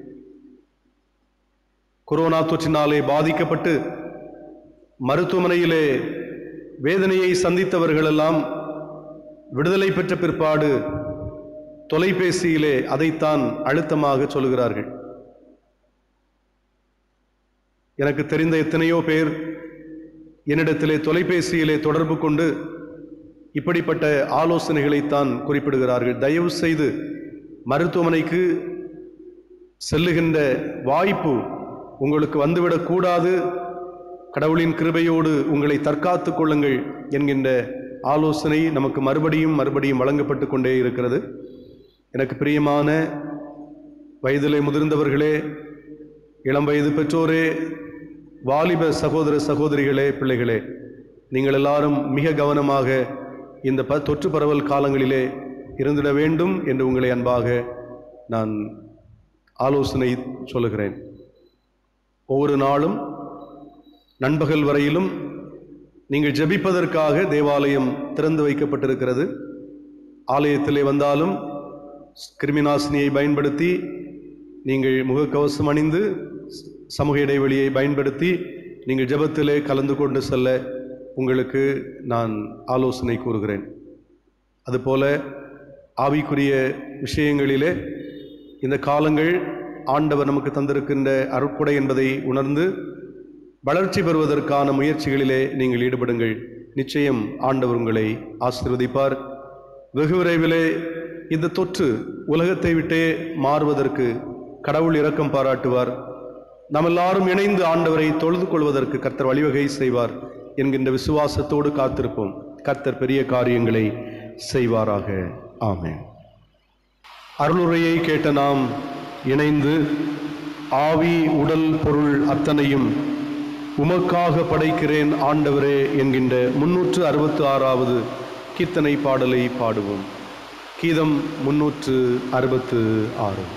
கொரோனா தொற்றினாலே பாதிக்கப்பட்டு மருத்துவமனையிலே வேதனையை சந்தித்தவர்களெல்லாம் விடுதலை பெற்ற பிற்பாடு தொலைபேசியிலே அதைத்தான் அழுத்தமாக சொல்கிறார்கள் எனக்கு தெரிந்த எத்தனையோ பேர் என்னிடத்திலே தொலைபேசியிலே தொடர்பு கொண்டு இப்படிப்பட்ட ஆலோசனைகளைத்தான் குறிப்பிடுகிறார்கள் தயவு செய்து மருத்துவமனைக்கு செல்லுகின்ற வாய்ப்பு உங்களுக்கு வந்துவிடக் கூடாது கடவுளின் கிருபையோடு உங்களை தற்காத்துக் கொள்ளுங்கள் என்கின்ற ஆலோசனை நமக்கு மறுபடியும் மறுபடியும் வழங்கப்பட்டு கொண்டே இருக்கிறது எனக்கு பிரியமான வயதிலே முதிர்ந்தவர்களே இளம் வயது பெற்றோரே வாலிப சகோதர சகோதரிகளே பிள்ளைகளே நீங்கள் எல்லாரும் மிக கவனமாக இந்த ப தொற்று பரவல் காலங்களிலே இருந்திட வேண்டும் என்று உங்களை அன்பாக நான் ஆலோசனை சொல்லுகிறேன் ஒவ்வொரு நாளும் நண்பகல் வரையிலும் நீங்கள் ஜெபிப்பதற்காக தேவாலயம் திறந்து வைக்கப்பட்டிருக்கிறது ஆலயத்திலே வந்தாலும் கிருமிநாசினியை பயன்படுத்தி நீங்கள் முகக்கவசம் அணிந்து சமூக இடைவெளியை பயன்படுத்தி நீங்கள் ஜெபத்திலே கலந்து கொண்டு செல்ல உங்களுக்கு நான் ஆலோசனை கூறுகிறேன் அதுபோல ஆவிக்குரிய விஷயங்களிலே இந்த காலங்கள் ஆண்டவர் நமக்கு தந்திருக்கின்ற அருட்கொடை என்பதை உணர்ந்து வளர்ச்சி பெறுவதற்கான முயற்சிகளிலே நீங்கள் ஈடுபடுங்கள் நிச்சயம் ஆண்டவர் உங்களை ஆசீர்வதிப்பார் வெகு விரைவிலே இந்த தொற்று உலகத்தை விட்டே மாறுவதற்கு கடவுள் இரக்கம் பாராட்டுவார் நாம் எல்லாரும் இணைந்து ஆண்டவரை தொழுது கொள்வதற்கு கர்த்தர் வழிவகை செய்வார் என்கின்ற விசுவாசத்தோடு காத்திருப்போம் கர்த்தர் பெரிய காரியங்களை செய்வாராக ஆமென் அருளுரையை கேட்ட நாம் இணைந்து ஆவி உடல் பொருள் அத்தனையும் உமக்காக படைக்கிறேன் ஆண்டவரே என்கின்ற முன்னூற்று அறுபத்து ஆறாவது கீர்த்தனை பாடலை பாடுவோம் கீதம் முன்னூற்று அறுபத்து ஆறு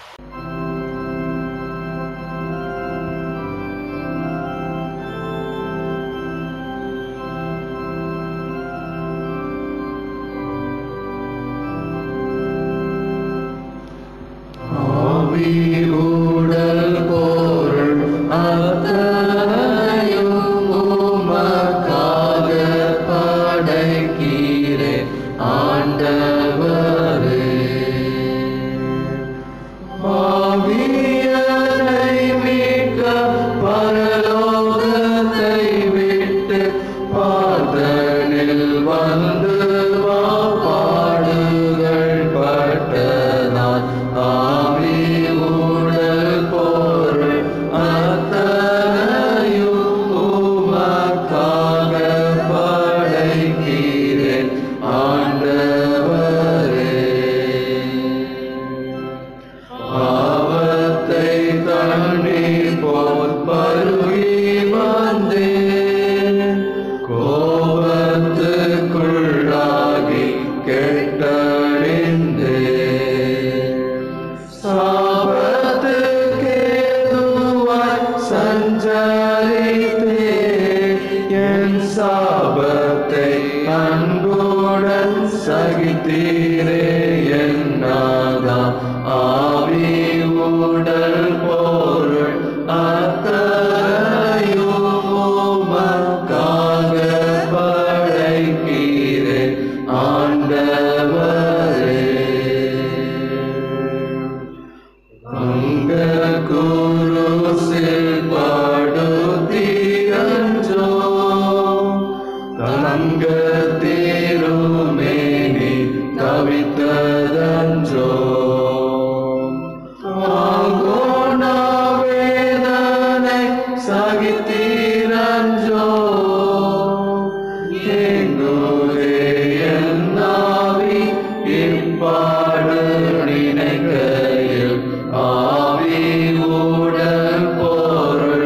ஆவியுடல் பொருள் அத்தனையும் உமக்காக படைக்கிறேன் ஆண்டவரே தந்தீரே என்னாதா ஆவி உடல் பொருள் அத்தனையும் உமக்காக படைக்கிறேன் ஆண்டவரே அங்க குருசில் படுத்திரஞ்சோ தங்க திருமேனி தவித்ததஞ்சோ ஆங்கோண வேதனை சகித்தீரஞ்சோ எங்குரே என்னாவி இப்பாடு நினைக்கையில் ஆவி உடல் பொருள்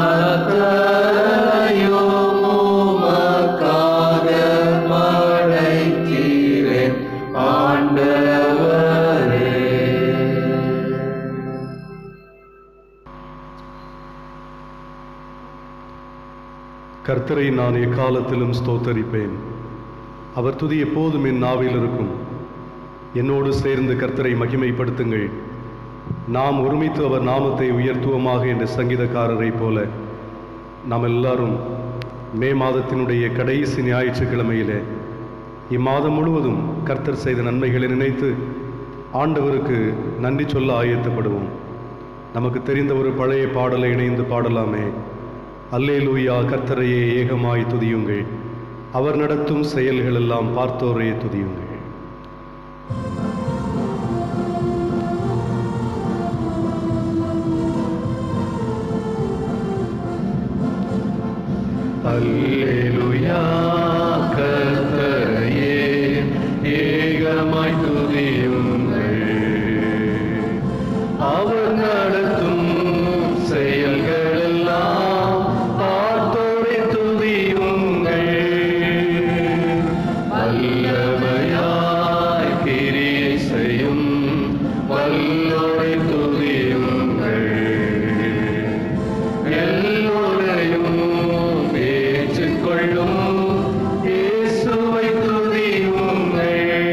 அத்தனையும் உமக்காக படைக்கிறேன் ஆண்டவரே கர்த்தரை நான் எக்காலத்திலும் ஸ்தோத்தரிப்பேன் அவர் துதி எப்போதும் என் நாவில் இருக்கும் என்னோடு சேர்ந்து கர்த்தரை மகிமைப்படுத்துங்கள் நாம் ஒருமித்து அவர் நாமத்தை உயர்த்துவோமாக என்ற சங்கீதக்காரரைப் போல நாம் எல்லாரும் மே மாதத்தினுடைய கடைசி ஞாயிற்றுக்கிழமையிலே இம்மாதம் முழுவதும் கர்த்தர் செய்த நன்மைகளை நினைத்து ஆண்டவருக்கு நன்றி சொல்ல ஆயத்தப்படுவோம் நமக்கு தெரிந்த ஒரு பழைய பாடலை இணைந்து பாடலாமே அல்லேலூயா கர்த்தரையே ஏகமாய் துதியுங்கள் அவர் நடத்தும் செயல்கள் எல்லாம் பார்த்தோரே துதியுங்கள் அல்லேலூயா கர்த்தரையே ஏகமாய் துதியுங்கள் அவர் நடத்தும் செயல்களெல்லாம் பார்த்தோரை துதியுங்கள் வல்லமையாய் கிரியை செய்யும் வல்லோரை துதியுங்கள் எல்லோரையும் ஏற்றுக்கொள்ளும் இயேசுவை துதியுங்கள்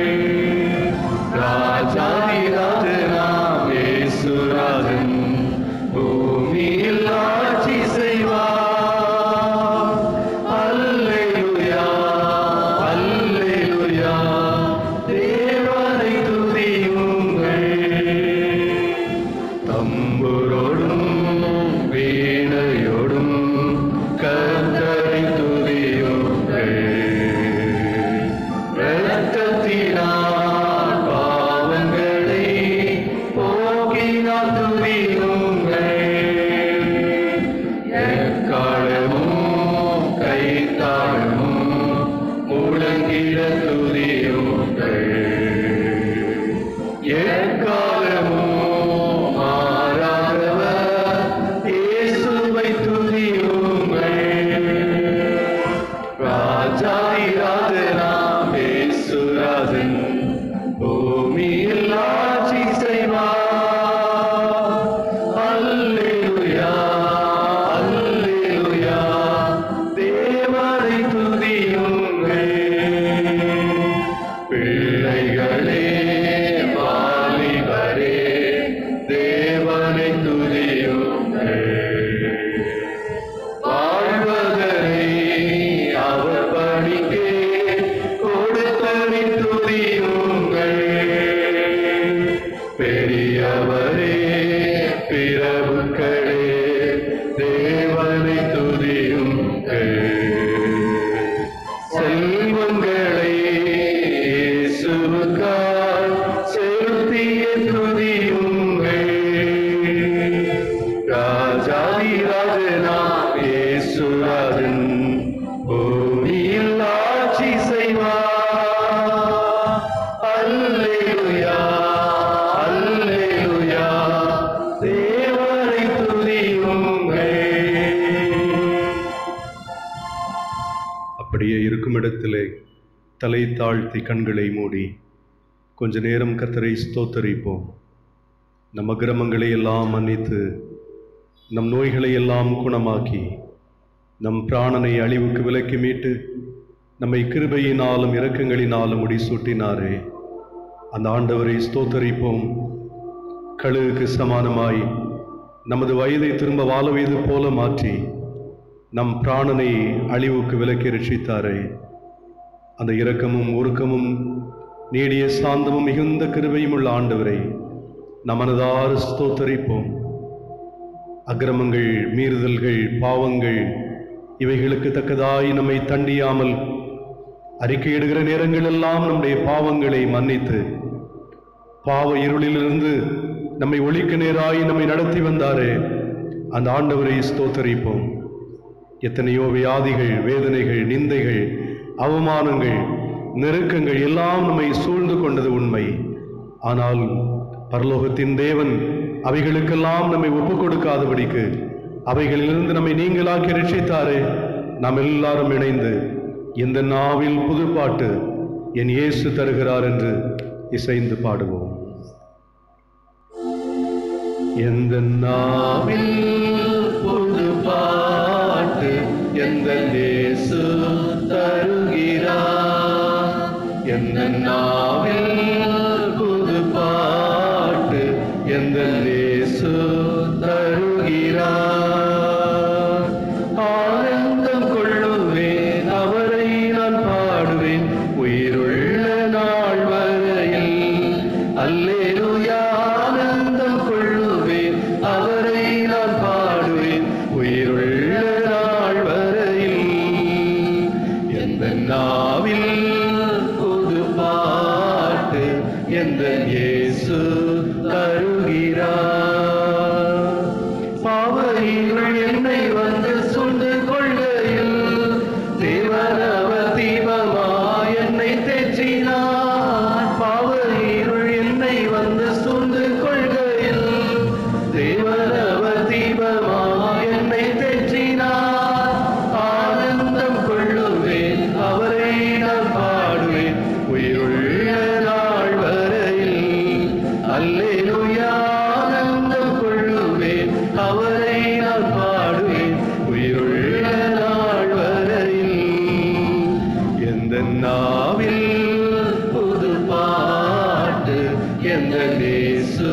ராஜாதி ராஜனாம் இயேசுராஜன் பூமியில் ஆட்சி செய்வார் அல்லேலூயா அல்லேலூயா தேவனை துதியுங்கள் தம்புரோடும் வீணையோடும் கர்த்தரை துதியுங்கள் இரத்தத்தினால் பாவங்களை போக்கினால் துதியுங்கள் எக்காலமும் கைத்தாளமும் முழங்கிட துதியுங்கள் எக்காலமும் மாறாதவர் இயேசுவை துதியுங்கள் ராஜாதி ராஜனாம் இயேசுராஜன் பூமியில் ஆட்சி செய்வார் அல்லேலூயா அல்லேலூயா தேவனை துதியுங்கள் பிள்ளைகளே வாலிபரே தேவனை துதியுங்கள் வாழ்வதனை அவர் பணிக்கே கொடுத்தனை துதியுங்கள் பெரியவரே பிரபுக்களே தேவனை துதியுங்கள் செல்வங்களை இயேசுவுக்காய் செலுத்திய துதியுங்கள் ராஜாதி ராஜனாம் இயேசுராஜன் பூமியில் ஆட்சி செய்வார் அல்லேலூயா அல்லேலூயா தேவனை துதியுங்கள் அப்படியே இருக்கும் இடத்திலே தலை தாழ்த்தி கண்களை மூடி கொஞ்ச நேரம் கர்த்தரை ஸ்தோத்தரிப்போம் நம் அக்கிரமங்களை எல்லாம் மன்னித்து நம் நோய்களை எல்லாம் குணமாக்கி நம் பிராணனை அழிவுக்கு விலக்கி மீட்டு நம்மை கிருபையினாலும் இரக்கங்களினாலும் முடிசூட்டினாரே அந்த ஆண்டவரை ஸ்தோத்தரிப்போம் கழுகுக்கு சமானமாய் நமது வயதை திரும்ப வாழ வைது போல மாற்றி நம் பிராணனை அழிவுக்கு விலக்கி ரட்சித்தாரே அந்த இரக்கமும் உருக்கமும் நீடிய சாந்தமும் மிகுந்த கிருபையும் உள்ள ஆண்டவரை நம் மனதார ஸ்தோத்தரிப்போம் அக்கிரமங்கள் மீறுதல்கள் பாவங்கள் இவைகளுக்கு தக்கதாய் நம்மை தண்டியாமல் அறிக்கையிடுகிற நேரங்களெல்லாம் நம்முடைய பாவங்களை மன்னித்து பாவ இருளிலிருந்து நம்மை ஒழிக்க நேராய் நம்மை நடத்தி வந்தாரே அந்த ஆண்டவரை ஸ்தோத்தரிப்போம் எத்தனையோ வியாதிகள் வேதனைகள் நிந்தைகள் அவமானங்கள் நெருக்கங்கள் எல்லாம் நம்மை சூழ்ந்து கொண்டது உண்மை ஆனால் பரலோகத்தின் தேவன் அவைகளுக்கெல்லாம் நம்மை ஒப்புக் கொடுக்காதபடிக்கு அவைகளிலிருந்து நம்மை நீங்களாக்கி ரட்சித்தாரே நாம் எல்லாரும் இணைந்து இந்த நாவில் புதுப்பாட்டு என் இயேசு தருகிறார் என்று இசைந்து பாடுவோம் எந்த நாவில் புது பாட்டு எந்த இயேசு தருகிறார் எந்த நாவில் புது பாட்டு எந்த இயேசு தருகிறார் ஆனந்தம் கொள்ளுவேன் அவரை நான் பாடுவேன் உயிருள்ள நாள் வரையில் அல்லேலூயா ஆனந்தம் கொள்ளுவேன் அவரை நான் பாடுவேன் உயிருள்ள நாள் வரையில் எந்த நாவில் புது பாட்டு எந்த இயேசு தருகிறார் பாவைகள் என்னை வந்து சூழ்ந்து கொள்கையில் தேவரவ தீபமா என்னை தேற்றினார் பாவைகள் என்னை வந்து சூழ்ந்து கொள்கையில் தேவரவ தீபமா என்னை தேற்றினார் ஆனந்தம் கொள்ளுவேன் அவரை நான் பாடுவேன் உயிருள்ள நாள் வரையில் அல்லேலூயா ஆனந்தம் கொள்ளுவேன் அவரை நான் பாடுவேன் உயிருள்ள நாள் வரையில் எந்த நாவில் புது பாட்டு எந்த நேசு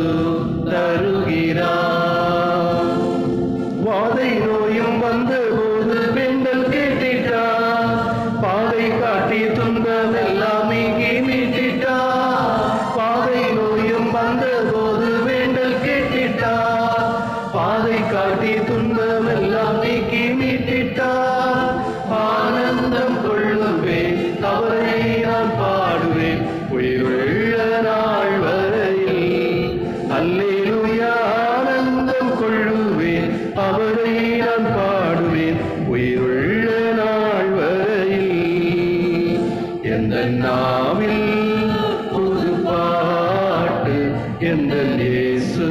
தருகிறார் வாதை நோயும் வந்த போது பெண்கள் கேட்டிட்டா பாதை காட்டி துன்பம் எல்லாம் நீங்கி மீட்டிட்டா பாதை நோயும் வந்த போது வேண்டல் கேட்டிட்டா பாதை காட்டி துன்பம் எல்லாம் நீக்கி மீட்டிட்டா ஆனந்தம் கொள்ளுவேன் அவரை நான் பாடுவேன் உயிருள்ள நாள் வரையில் அல்லேலூயா ஆனந்தம் கொள்ளுவேன் அவரை நான் பாடுவேன் உயிருள்ள நாள் வரையில் எந்த நாவில் புது பாட்டு எந்த இயேசு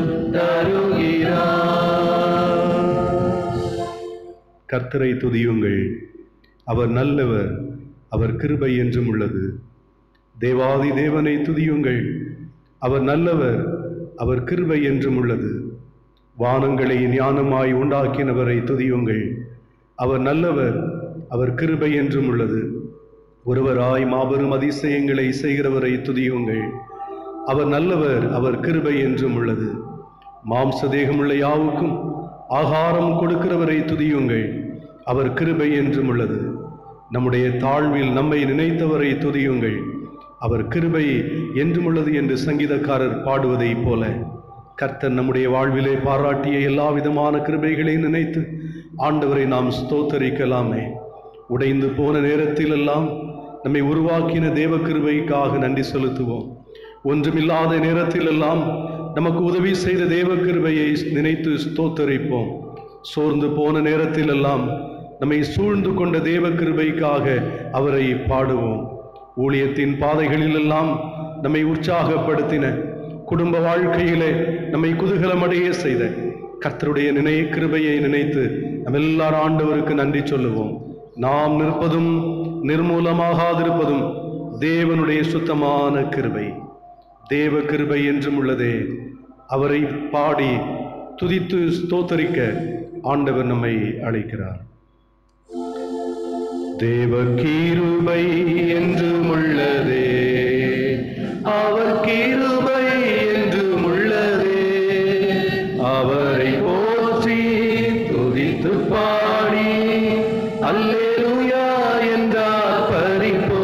தருகிறார் கர்த்தரை துதியுங்கள் அவர் நல்லவர் அவர் கிருபை என்றும் உள்ளது தேவாதி தேவனை துதியுங்கள் அவர் நல்லவர் அவர் கிருபை என்றும் உள்ளது வானங்களை ஞானமாய் உண்டாக்கினவரை துதியுங்கள் அவர் நல்லவர் அவர் கிருபை என்றும் உள்ளது ஒருவராய் மாபெரும் அதிசயங்களை செய்கிறவரை துதியுங்கள் அவர் நல்லவர் அவர் கிருபை என்றும் உள்ளது மாம்ச தேகமுள்ள யாவுக்கும் ஆகாரம் கொடுக்கிறவரை துதியுங்கள் அவர் கிருபை என்றும் உள்ளது நம்முடைய தாழ்வில் நம்மை நினைத்தவரை துதியுங்கள் அவர் கிருபை என்றும் உள்ளது என்று சங்கீதக்காரர் பாடுவதைப் போல கர்த்தர் நம்முடைய வாழ்விலே பாராட்டிய எல்லா விதமான கிருபைகளை நினைத்து ஆண்டவரை நாம் ஸ்தோத்தரிக்கலாமே உடைந்து போன நேரத்திலெல்லாம் நம்மை உருவாக்கின தேவ கிருபைக்காக நன்றி செலுத்துவோம் ஒன்றுமில்லாத நேரத்திலெல்லாம் நமக்கு உதவி செய்த தேவ கிருபையை நினைத்து ஸ்தோத்தரிப்போம் சோர்ந்து போன நேரத்திலெல்லாம் நம்மை சூழ்ந்து கொண்ட தேவ கிருபைக்காக அவரை பாடுவோம் ஊழியத்தின் பாதைகளிலெல்லாம் நம்மை உற்சாகப்படுத்தின குடும்ப வாழ்க்கையிலே நம்மை குதூகலமடைய செய்த கர்த்தருடைய நினை கிருபையை நினைத்து நம்ம எல்லாரும் ஆண்டவருக்கு நன்றி சொல்லுவோம் நாம் நிற்பதும் நிர்மூலமாகாதிருப்பதும் தேவனுடைய சுத்தமான கிருபை தேவ கிருபை என்றும் உள்ளதே அவரை பாடி துதித்து ஸ்தோத்தரிக்க ஆண்டவர் நம்மை அழைக்கிறார் தேவ கிருபை என்றும் உள்ளதே அவர் கிருபை என்றும் உள்ளதே அவரை போற்றி துதித்து பாடி அல்லேலூயா என்றார் பறிப்போ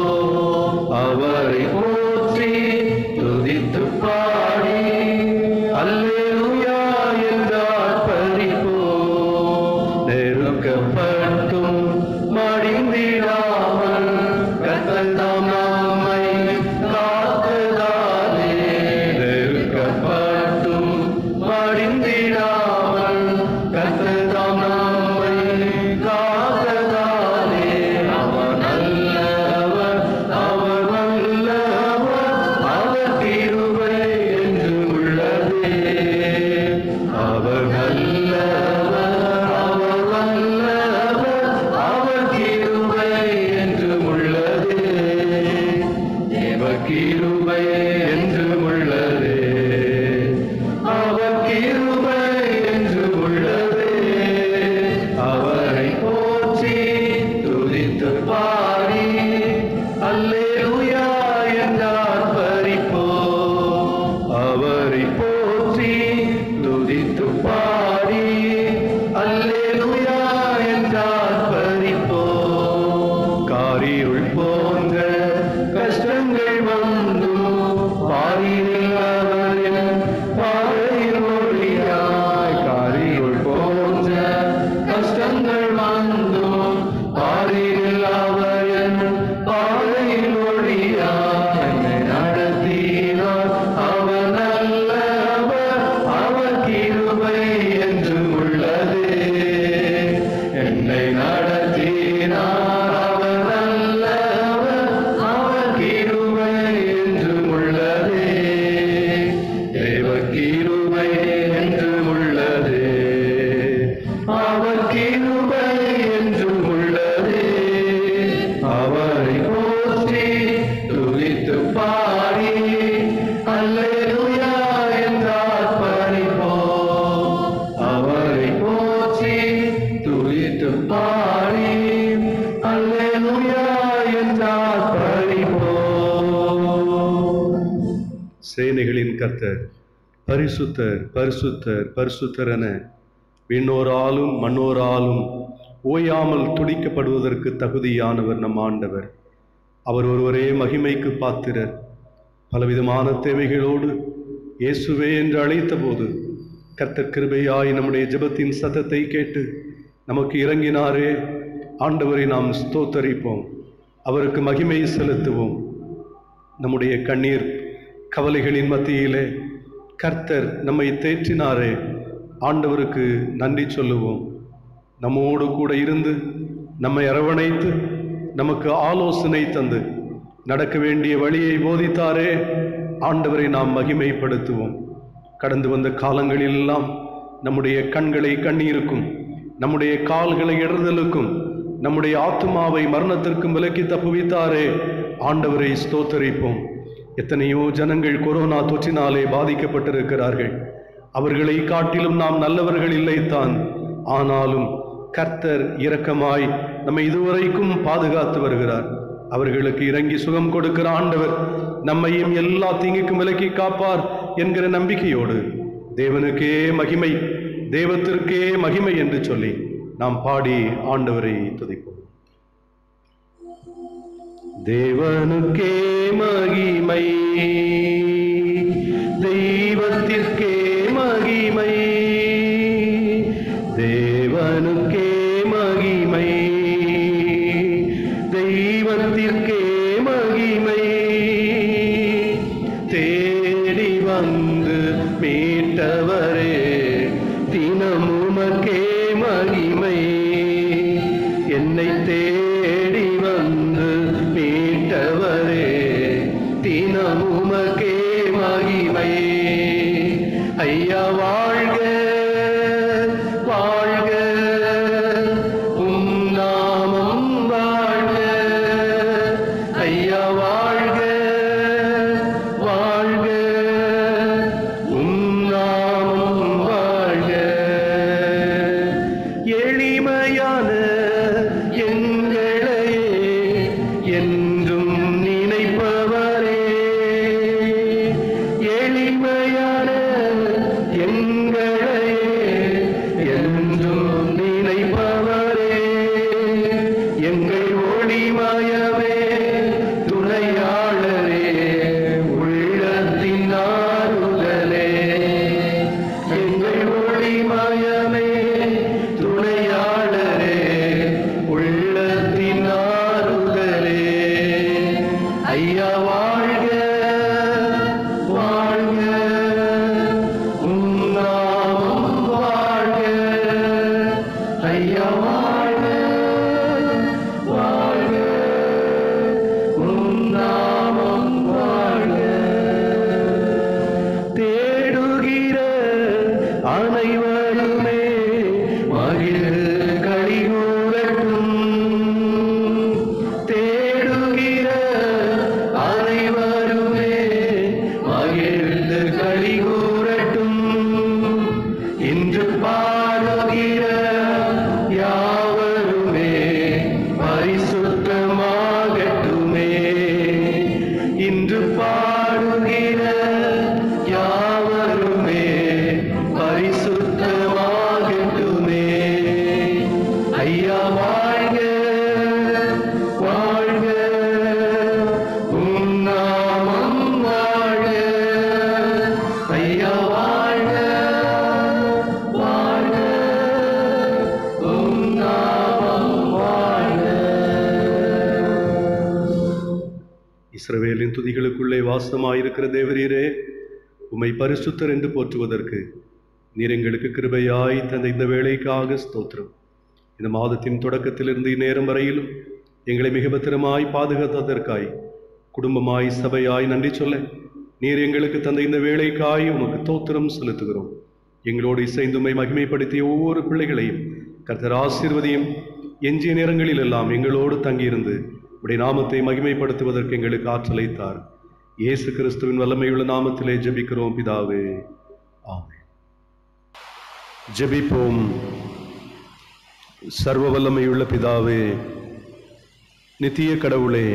அவரை போற்றி துதித்து பாடி அல்லேலூயா என்றார் பறிப்போ நெருக்கப்பட்டும் மடிந்திடாமல் கத்தல் தாம் நம்மை காத்ததாலே நெருக்கப்பட்டும் மடிந்திடாமல் கத்தல் தாம் நம்மை காத்ததாலே அவர் நல்லவர் அவர் நல்லவர் அவர் கிருபை என்று உள்ளதே அவர் நல்லவர் அவர் நல்லவர் அவர் கிருபை என்று உள்ளதே தேவ கிருபை என்று உள்ளதே அவர் கிருபை என்று உள்ளதே அவரை போற்றி துதித்து பாடி அல்லேலூயா என்றார் பறிப்போ அவரை போற்றி துதித்து பாடி அல்லேலூயா என்றார் பறிப்போ காரிருள் போன்ற கஷ்டங்கள் வந்தும் பாரினில் அவரின் பாதையில் ஒளியாய் காரிருள் போன்ற கஷ்டங்கள் வந்தும் பாரினில் அவரின் பாதையில் ஒளியாய் என்னை நடத்தினார் அவர் நல்லவர் அவர் கிருபை என்று உள்ளதே என்னை நடத்தினார் அவர் நல்லவர் அவர் கிருபை என்று உள்ளதே தேவ கிருபை என்று உள்ளதே அவர் கிருபை என்று உள்ளதே அவரை போற்றி துதித்து பாடி அல்லேலூயா என்றார் பறிப்போ அவரை போற்றி துதித்து பாடி அல்லேலூயா என்றார் பறிப்போ சேனைகளின் கர்த்தர் பரிசுத்தர் பரிசுத்தர் பரிசுத்தர் என விண்ணோராலும் மண்ணோராலும் ஓயாமல் துடிக்கப்படுவதற்கு தகுதியானவர் நம் ஆண்டவர் அவர் ஒருவரே மகிமைக்கு பாத்திரர் பலவிதமான தேவைகளோடு இயேசுவே என்று அழைத்தபோது கர்த்தர் கிருபையாய் நம்முடைய ஜெபத்தின் சத்தத்தை கேட்டு நமக்கு இறங்கினாரே ஆண்டவரை நாம் ஸ்தோத்தரிப்போம் அவருக்கு மகிமை செலுத்துவோம் நம்முடைய கண்ணீர் கவலைகளின் மத்தியிலே கர்த்தர் நம்மை தேற்றினாரே ஆண்டவருக்கு நன்றி சொல்லுவோம் நம்மோடு கூட இருந்து நம்மை அரவணைத்து நமக்கு ஆலோசனை தந்து நடக்க வேண்டிய வழியை போதித்தாரே ஆண்டவரை நாம் மகிமைப்படுத்துவோம் கடந்து வந்த காலங்களிலெல்லாம் நம்முடைய கண்களை கண்ணீருக்கும் நம்முடைய கால்களை இடறுதலுக்கும் நம்முடைய ஆத்துமாவை மரணத்திற்கும் விலக்கி தப்புவித்தாரே ஆண்டவரை ஸ்தோத்தரிப்போம் எத்தனையோ ஜனங்கள் கொரோனா தொற்றினாலே பாதிக்கப்பட்டிருக்கிறார்கள் அவர்களை காட்டிலும் நாம் நல்லவர்கள் இல்லைத்தான் ஆனாலும் கர்த்தர் இரக்கமாய் நம்மை இதுவரைக்கும் பாதுகாத்து வருகிறார் அவர்களுக்கு இறங்கி சுகம் கொடுக்கிற ஆண்டவர் நம்மையும் எல்லா தீங்குக்கும் விலக்கி காப்பார் என்கிற நம்பிக்கையோடு தேவனுக்கே மகிமை தேவத்திற்கே மகிமை என்று சொல்லி நாம் பாடி ஆண்டவரை துதிப்போம் தேவனுக்கே மகிமை தெய்வத்திற்கே மகிமை தேவனுக்கே மகிமை தெய்வத்திற்கே மகிமை தேடி வந்து மீட்டவரே தினமுமக்கே மகிமை என்னை தேடி வந்து மீட்டவரே தினமுமக்கே மகிமை ஐயா வாழ்க வாழ்க உம் நாமம் வாழ்க ஐயா வாழ்க வாழ்க உம் நாமம் வாழ்க எளிமையான எங்களை துதிகளுக்குள்ளே வாசமாயிருக்கிற தேவரீரே உம்மை பரிசுத்தர் என்று போற்றுவதற்கு நீர் எங்களுக்கு கிருபையாய் தந்த இந்த வேலைக்காக ஸ்தோத்திரம் இந்த மாதத்தின் தொடக்கத்திலிருந்து இந்நேரம் வரையிலும் எங்களை மிக பத்திரமாய் பாதுகாத்ததற்காய் குடும்பமாய் சபையாய் நன்றி சொல்ல நீர் எங்களுக்கு தந்த இந்த வேலைக்காய் உமக்கு தோத்திரம் செலுத்துகிறோம் எங்களோடு இசைந்துமை மகிமைப்படுத்திய ஒவ்வொரு பிள்ளைகளையும் கர்த்தர் ஆசீர்வதியும் எஞ்சிய நேரங்களில் எல்லாம் எங்களோடு தங்கியிருந்து உடைய நாமத்தை மகிமைப்படுத்துவதற்கு எங்களுக்கு ஆற்றலை தார் இயேசு கிறிஸ்துவின் வல்லமையுள்ள நாமத்திலே ஜெபிக்கிறோம் பிதாவே ஆமென் ஜெபிப்போம் சர்வ வல்லமையுள்ள பிதாவே நித்திய கடவுளே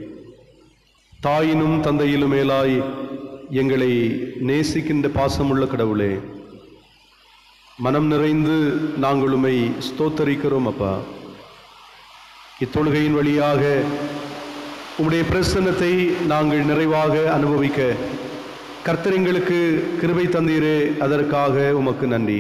தாயினும் தந்தையிலும் மேலாய் எங்களை நேசிக்கின்ற பாசமுள்ள கடவுளே மனம் நிறைந்து நாங்கள் உம்மை ஸ்தோத்தரிக்கிறோம் அப்பா இத்தொழுகையின் வழியாக உம்முடைய பிரசன்னத்தை நாங்கள் நிறைவாக அனுபவிக்க கர்த்தர் எங்களுக்கு கிருபை தந்தீரே அதற்காக உமக்கு நன்றி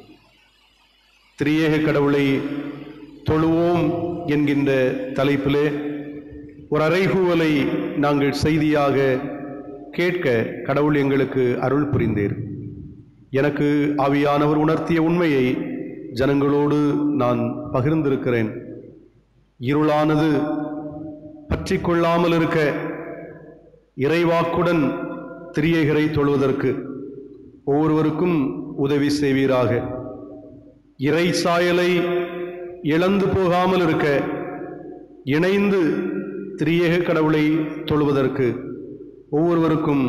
திரியேக கடவுளை தொழுவோம் என்கின்ற தலைப்பிலே ஒரு அறைகூவலை நாங்கள் செய்தியாக கேட்க கடவுள் எங்களுக்கு அருள் புரிந்தீர் எனக்கு ஆவியானவர் உணர்த்திய உண்மையை ஜனங்களோடு நான் பகிர்ந்திருக்கிறேன் இருளானது பற்றி கொள்ளாமல் இருக்க இறைவாக்குடன் திரியேகரை தொழுவதற்கு ஒவ்வொருவருக்கும் உதவி செய்வீராக இறை சாயலை இழந்து போகாமல் இருக்க இணைந்து திரியேக கடவுளை தொழுவதற்கு ஒவ்வொருவருக்கும்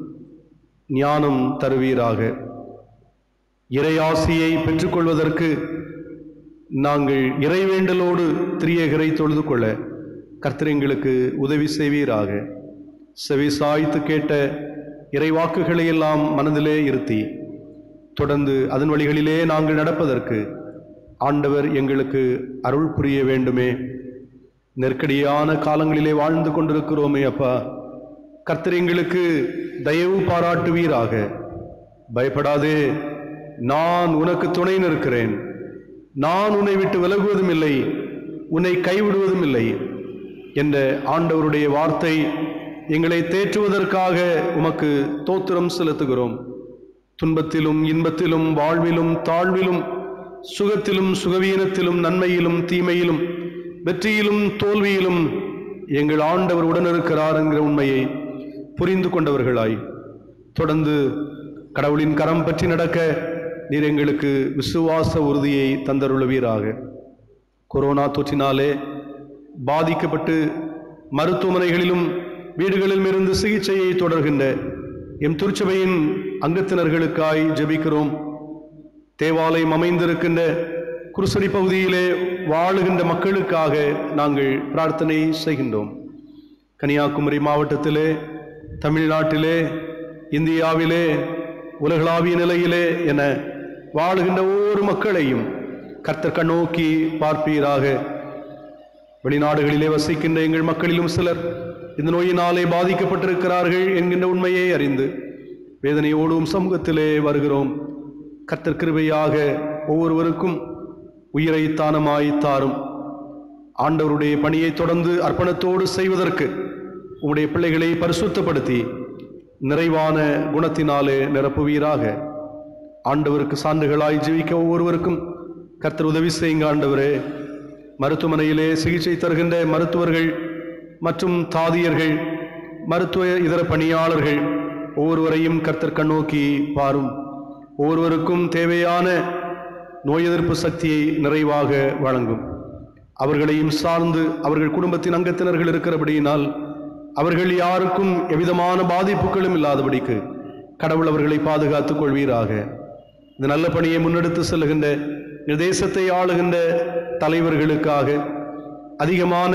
ஞானம் தருவீராக இறையாசியை பெற்றுக்கொள்வதற்கு நாங்கள் இறைவேண்டலோடு திரியேகரை தொழுது கொள்ள கர்த்தர் எங்களுக்கு உதவி செய்வீராக செவி சாய்த்து கேட்ட இறைவாக்குகளை எல்லாம் மனதிலே இருத்தி தொடர்ந்து அதன் வழிகளிலே நாங்கள் நடப்பதற்கு ஆண்டவர் எங்களுக்கு அருள் புரிய வேண்டுமே நெருக்கடியான காலங்களிலே வாழ்ந்து கொண்டிருக்கிறோமே அப்பா கர்த்தர் எங்களுக்கு தயவு பாராட்டுவீராக பயப்படாதே நான் உனக்கு துணை நிற்கிறேன் நான் உன்னை விட்டு விலகுவதும் இல்லை உன்னை கைவிடுவதும் இல்லை என்ற ஆண்டவருடைய வார்த்தை எங்களை தேற்றுவதற்காக உமக்கு தோத்திரம் செலுத்துகிறோம் துன்பத்திலும் இன்பத்திலும் வாழ்விலும் தாழ்விலும் சுகத்திலும் சுகவீனத்திலும் நன்மையிலும் தீமையிலும் வெற்றியிலும் தோல்வியிலும் எங்கள் ஆண்டவர் உடனிருக்கிறார் என்கிற உண்மையை புரிந்து கொண்டவர்களாய் தொடர்ந்து கடவுளின் கரம் பற்றி நடக்க நீர் எங்களுக்கு விசுவாச உறுதியை தந்தருளுவீராக கொரோனா தொற்றினாலே பாதிக்கப்பட்டு மருத்துவமனைகளிலும் வீடுகளிலும் இருந்து சிகிச்சையை தொடர்கின்ற எம் திருச்சபையின் அங்கத்தினர்களுக்காய் ஜெபிக்கிறோம் தேவாலயம் அமைந்திருக்கின்ற குருசடி பகுதியிலே வாழுகின்ற மக்களுக்காக நாங்கள் பிரார்த்தனை செய்கின்றோம் கன்னியாகுமரி மாவட்டத்திலே தமிழ்நாட்டிலே இந்தியாவிலே உலகளாவிய நிலையிலே என வாழுகின்ற ஒவ்வொரு மக்களையும் கர்த்தர் கண்ணோக்கி பார்ப்பீராக வெளிநாடுகளிலே வசிக்கின்ற எங்கள் மக்களிலும் சிலர் இந்த நோயினாலே பாதிக்கப்பட்டிருக்கிறார்கள் என்கின்ற உண்மையை அறிந்து வேதனையோடும் சமூகத்திலே வருகிறோம் கர்த்தர் கிருபையாக ஒவ்வொருவருக்கும் உயிரை தானமாய் தாரும் ஆண்டவருடைய பணியை தொடர்ந்து அர்ப்பணத்தோடு செய்வதற்கு உம்முடைய பிள்ளைகளை பரிசுத்தப்படுத்தி நிறைவான குணத்தினாலே நிரப்புவீராக ஆண்டவருக்கு சான்றுகளாய் ஜீவிக்க ஒவ்வொருவருக்கும் கர்த்தர் உதவி செய்யுங்க ஆண்டவரே மருத்துவமனையிலே சிகிச்சை தருகின்ற மருத்துவர்கள் மற்றும் தாதியர்கள் மருத்துவ இதர பணியாளர்கள் ஒவ்வொருவரையும் கர்த்தர் கண்ணோக்கி பாரும் ஒவ்வொருவருக்கும் தேவையான நோய் எதிர்ப்பு சக்தியை நிறைவாக வழங்கும் அவர்களையும் சார்ந்து அவர்கள் குடும்பத்தின் அங்கத்தினர்கள் இருக்கிறபடியினால் அவர்கள் யாருக்கும் எவ்விதமான பாதிப்புகளும் இல்லாதபடிக்கு கடவுள் அவர்களை பாதுகாத்துக் கொள்வீராக இந்த நல்ல பணியை முன்னெடுத்து செல்கின்ற இந்த தேசத்தை ஆளுகின்ற தலைவர்களுக்காக அதிகமான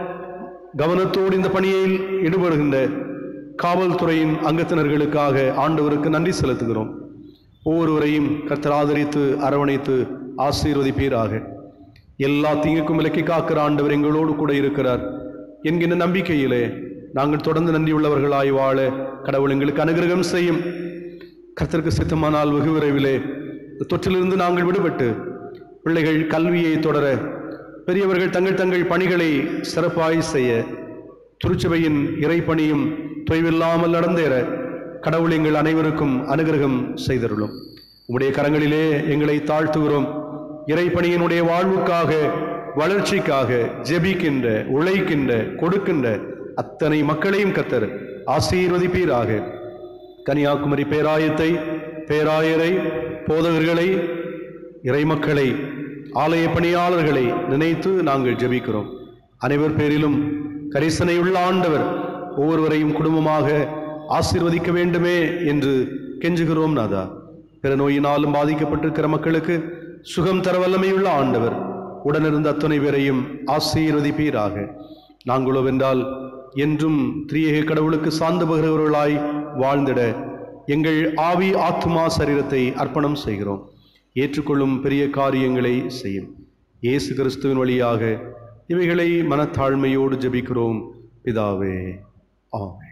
கவனத்தோடு இந்த பணியில் ஈடுபடுகின்ற காவல்துறையின் அங்கத்தினர்களுக்காக ஆண்டவருக்கு நன்றி செலுத்துகிறோம் ஒவ்வொருவரையும் கர்த்தர் ஆதரித்து அரவணைத்து ஆசீர்வதிப்பீராக எல்லா தீங்குக்கும் விலக்கி காக்கிற ஆண்டவர் எங்களோடு கூட இருக்கிறார் என்கின்ற நம்பிக்கையிலே நாங்கள் தொடர்ந்து நன்றியுள்ளவர்களாய் வாழ கடவுள் எங்களுக்கு அனுகிரகம் செய்யும் கர்த்தருக்கு சித்தமானால் வெகு விரைவிலே இந்த தொற்றிலிருந்து நாங்கள் விடுபட்டு பிள்ளைகள் கல்வியை தொடர பெரியவர்கள் தங்கள் தங்கள் பணிகளை சிறப்பாய் செய்ய திருச்சபையின் இறைப்பணியும் தொய்வில்லாமல் நடந்தேற கடவுள் எங்கள் அனைவருக்கும் அனுகிரகம் செய்தருளும் உம்முடைய கரங்களிலே எங்களை தாழ்த்துகிறோம் இறைப்பணியினுடைய வாழ்வுக்காக வளர்ச்சிக்காக ஜெபிக்கின்ற உழைக்கின்ற கொடுக்கின்ற அத்தனை மக்களையும் கத்தர் ஆசீர்வதிப்பீராக கன்னியாகுமரி பேராயத்தை பேராயரை போதகர்களை இறைமக்களை ஆலய பணியாளர்களை நினைத்து நாங்கள் ஜெபிக்கிறோம் அனைவர் பேரிலும் கரிசனையுள்ள ஆண்டவர் ஒவ்வொருவரையும் குடும்பமாக ஆசீர்வதிக்க வேண்டுமே என்று கெஞ்சுகிறோம் நாதா பிற நோயினாலும் பாதிக்கப்பட்டிருக்கிற மக்களுக்கு சுகம் தர வல்லமையுள்ள ஆண்டவர் உடனிருந்த அத்தனை பேரையும் ஆசீர்வதிப்பீராக நாங்களோ வென்றால் என்றும் திரியேக கடவுளுக்கு சார்ந்து பகிறவர்களாய் வாழ்ந்திட எங்கள் ஆவி ஆத்துமா சரீரத்தை அர்ப்பணம் செய்கிறோம் ஏற்றுக்கொள்ளும் பெரிய காரியங்களை செய்யும் இயேசு கிறிஸ்துவின் வழியாக இவைகளை மனத்தாழ்மையோடு ஜெபிக்கிறோம் பிதாவே ஆமென்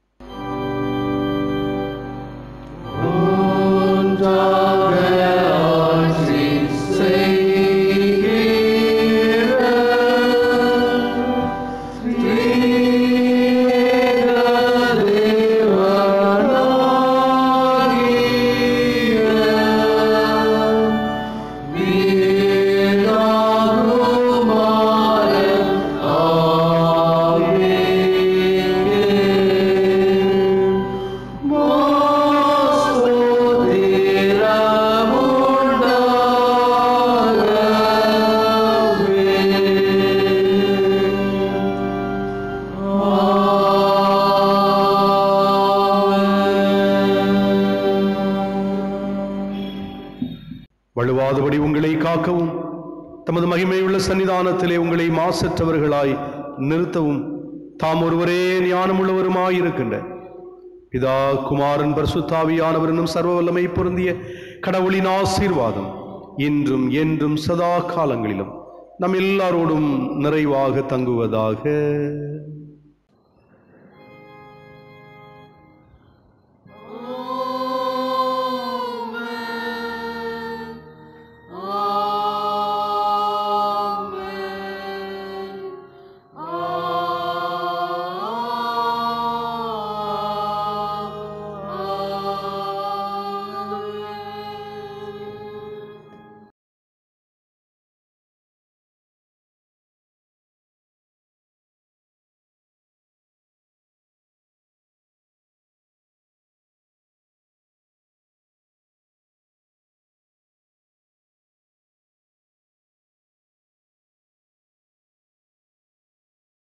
வழுவாதபடி உங்களை காக்கவும் தமது மகிமையுள்ள சன்னிதானத்திலே உங்களை மாசற்றவர்களாய் நிறுத்தவும் தாம் ஒருவரே ஞானமுள்ளவருமாய் இருக்கின்ற பிதா குமாரன் பரிசுத்தாவியானவர் என்னும் சர்வ வல்லமை பொருந்திய கடவுளின் ஆசீர்வாதம் இன்றும் என்றும் சதா காலங்களிலும் நம் எல்லாரோடும் நிறைவாக தங்குவதாக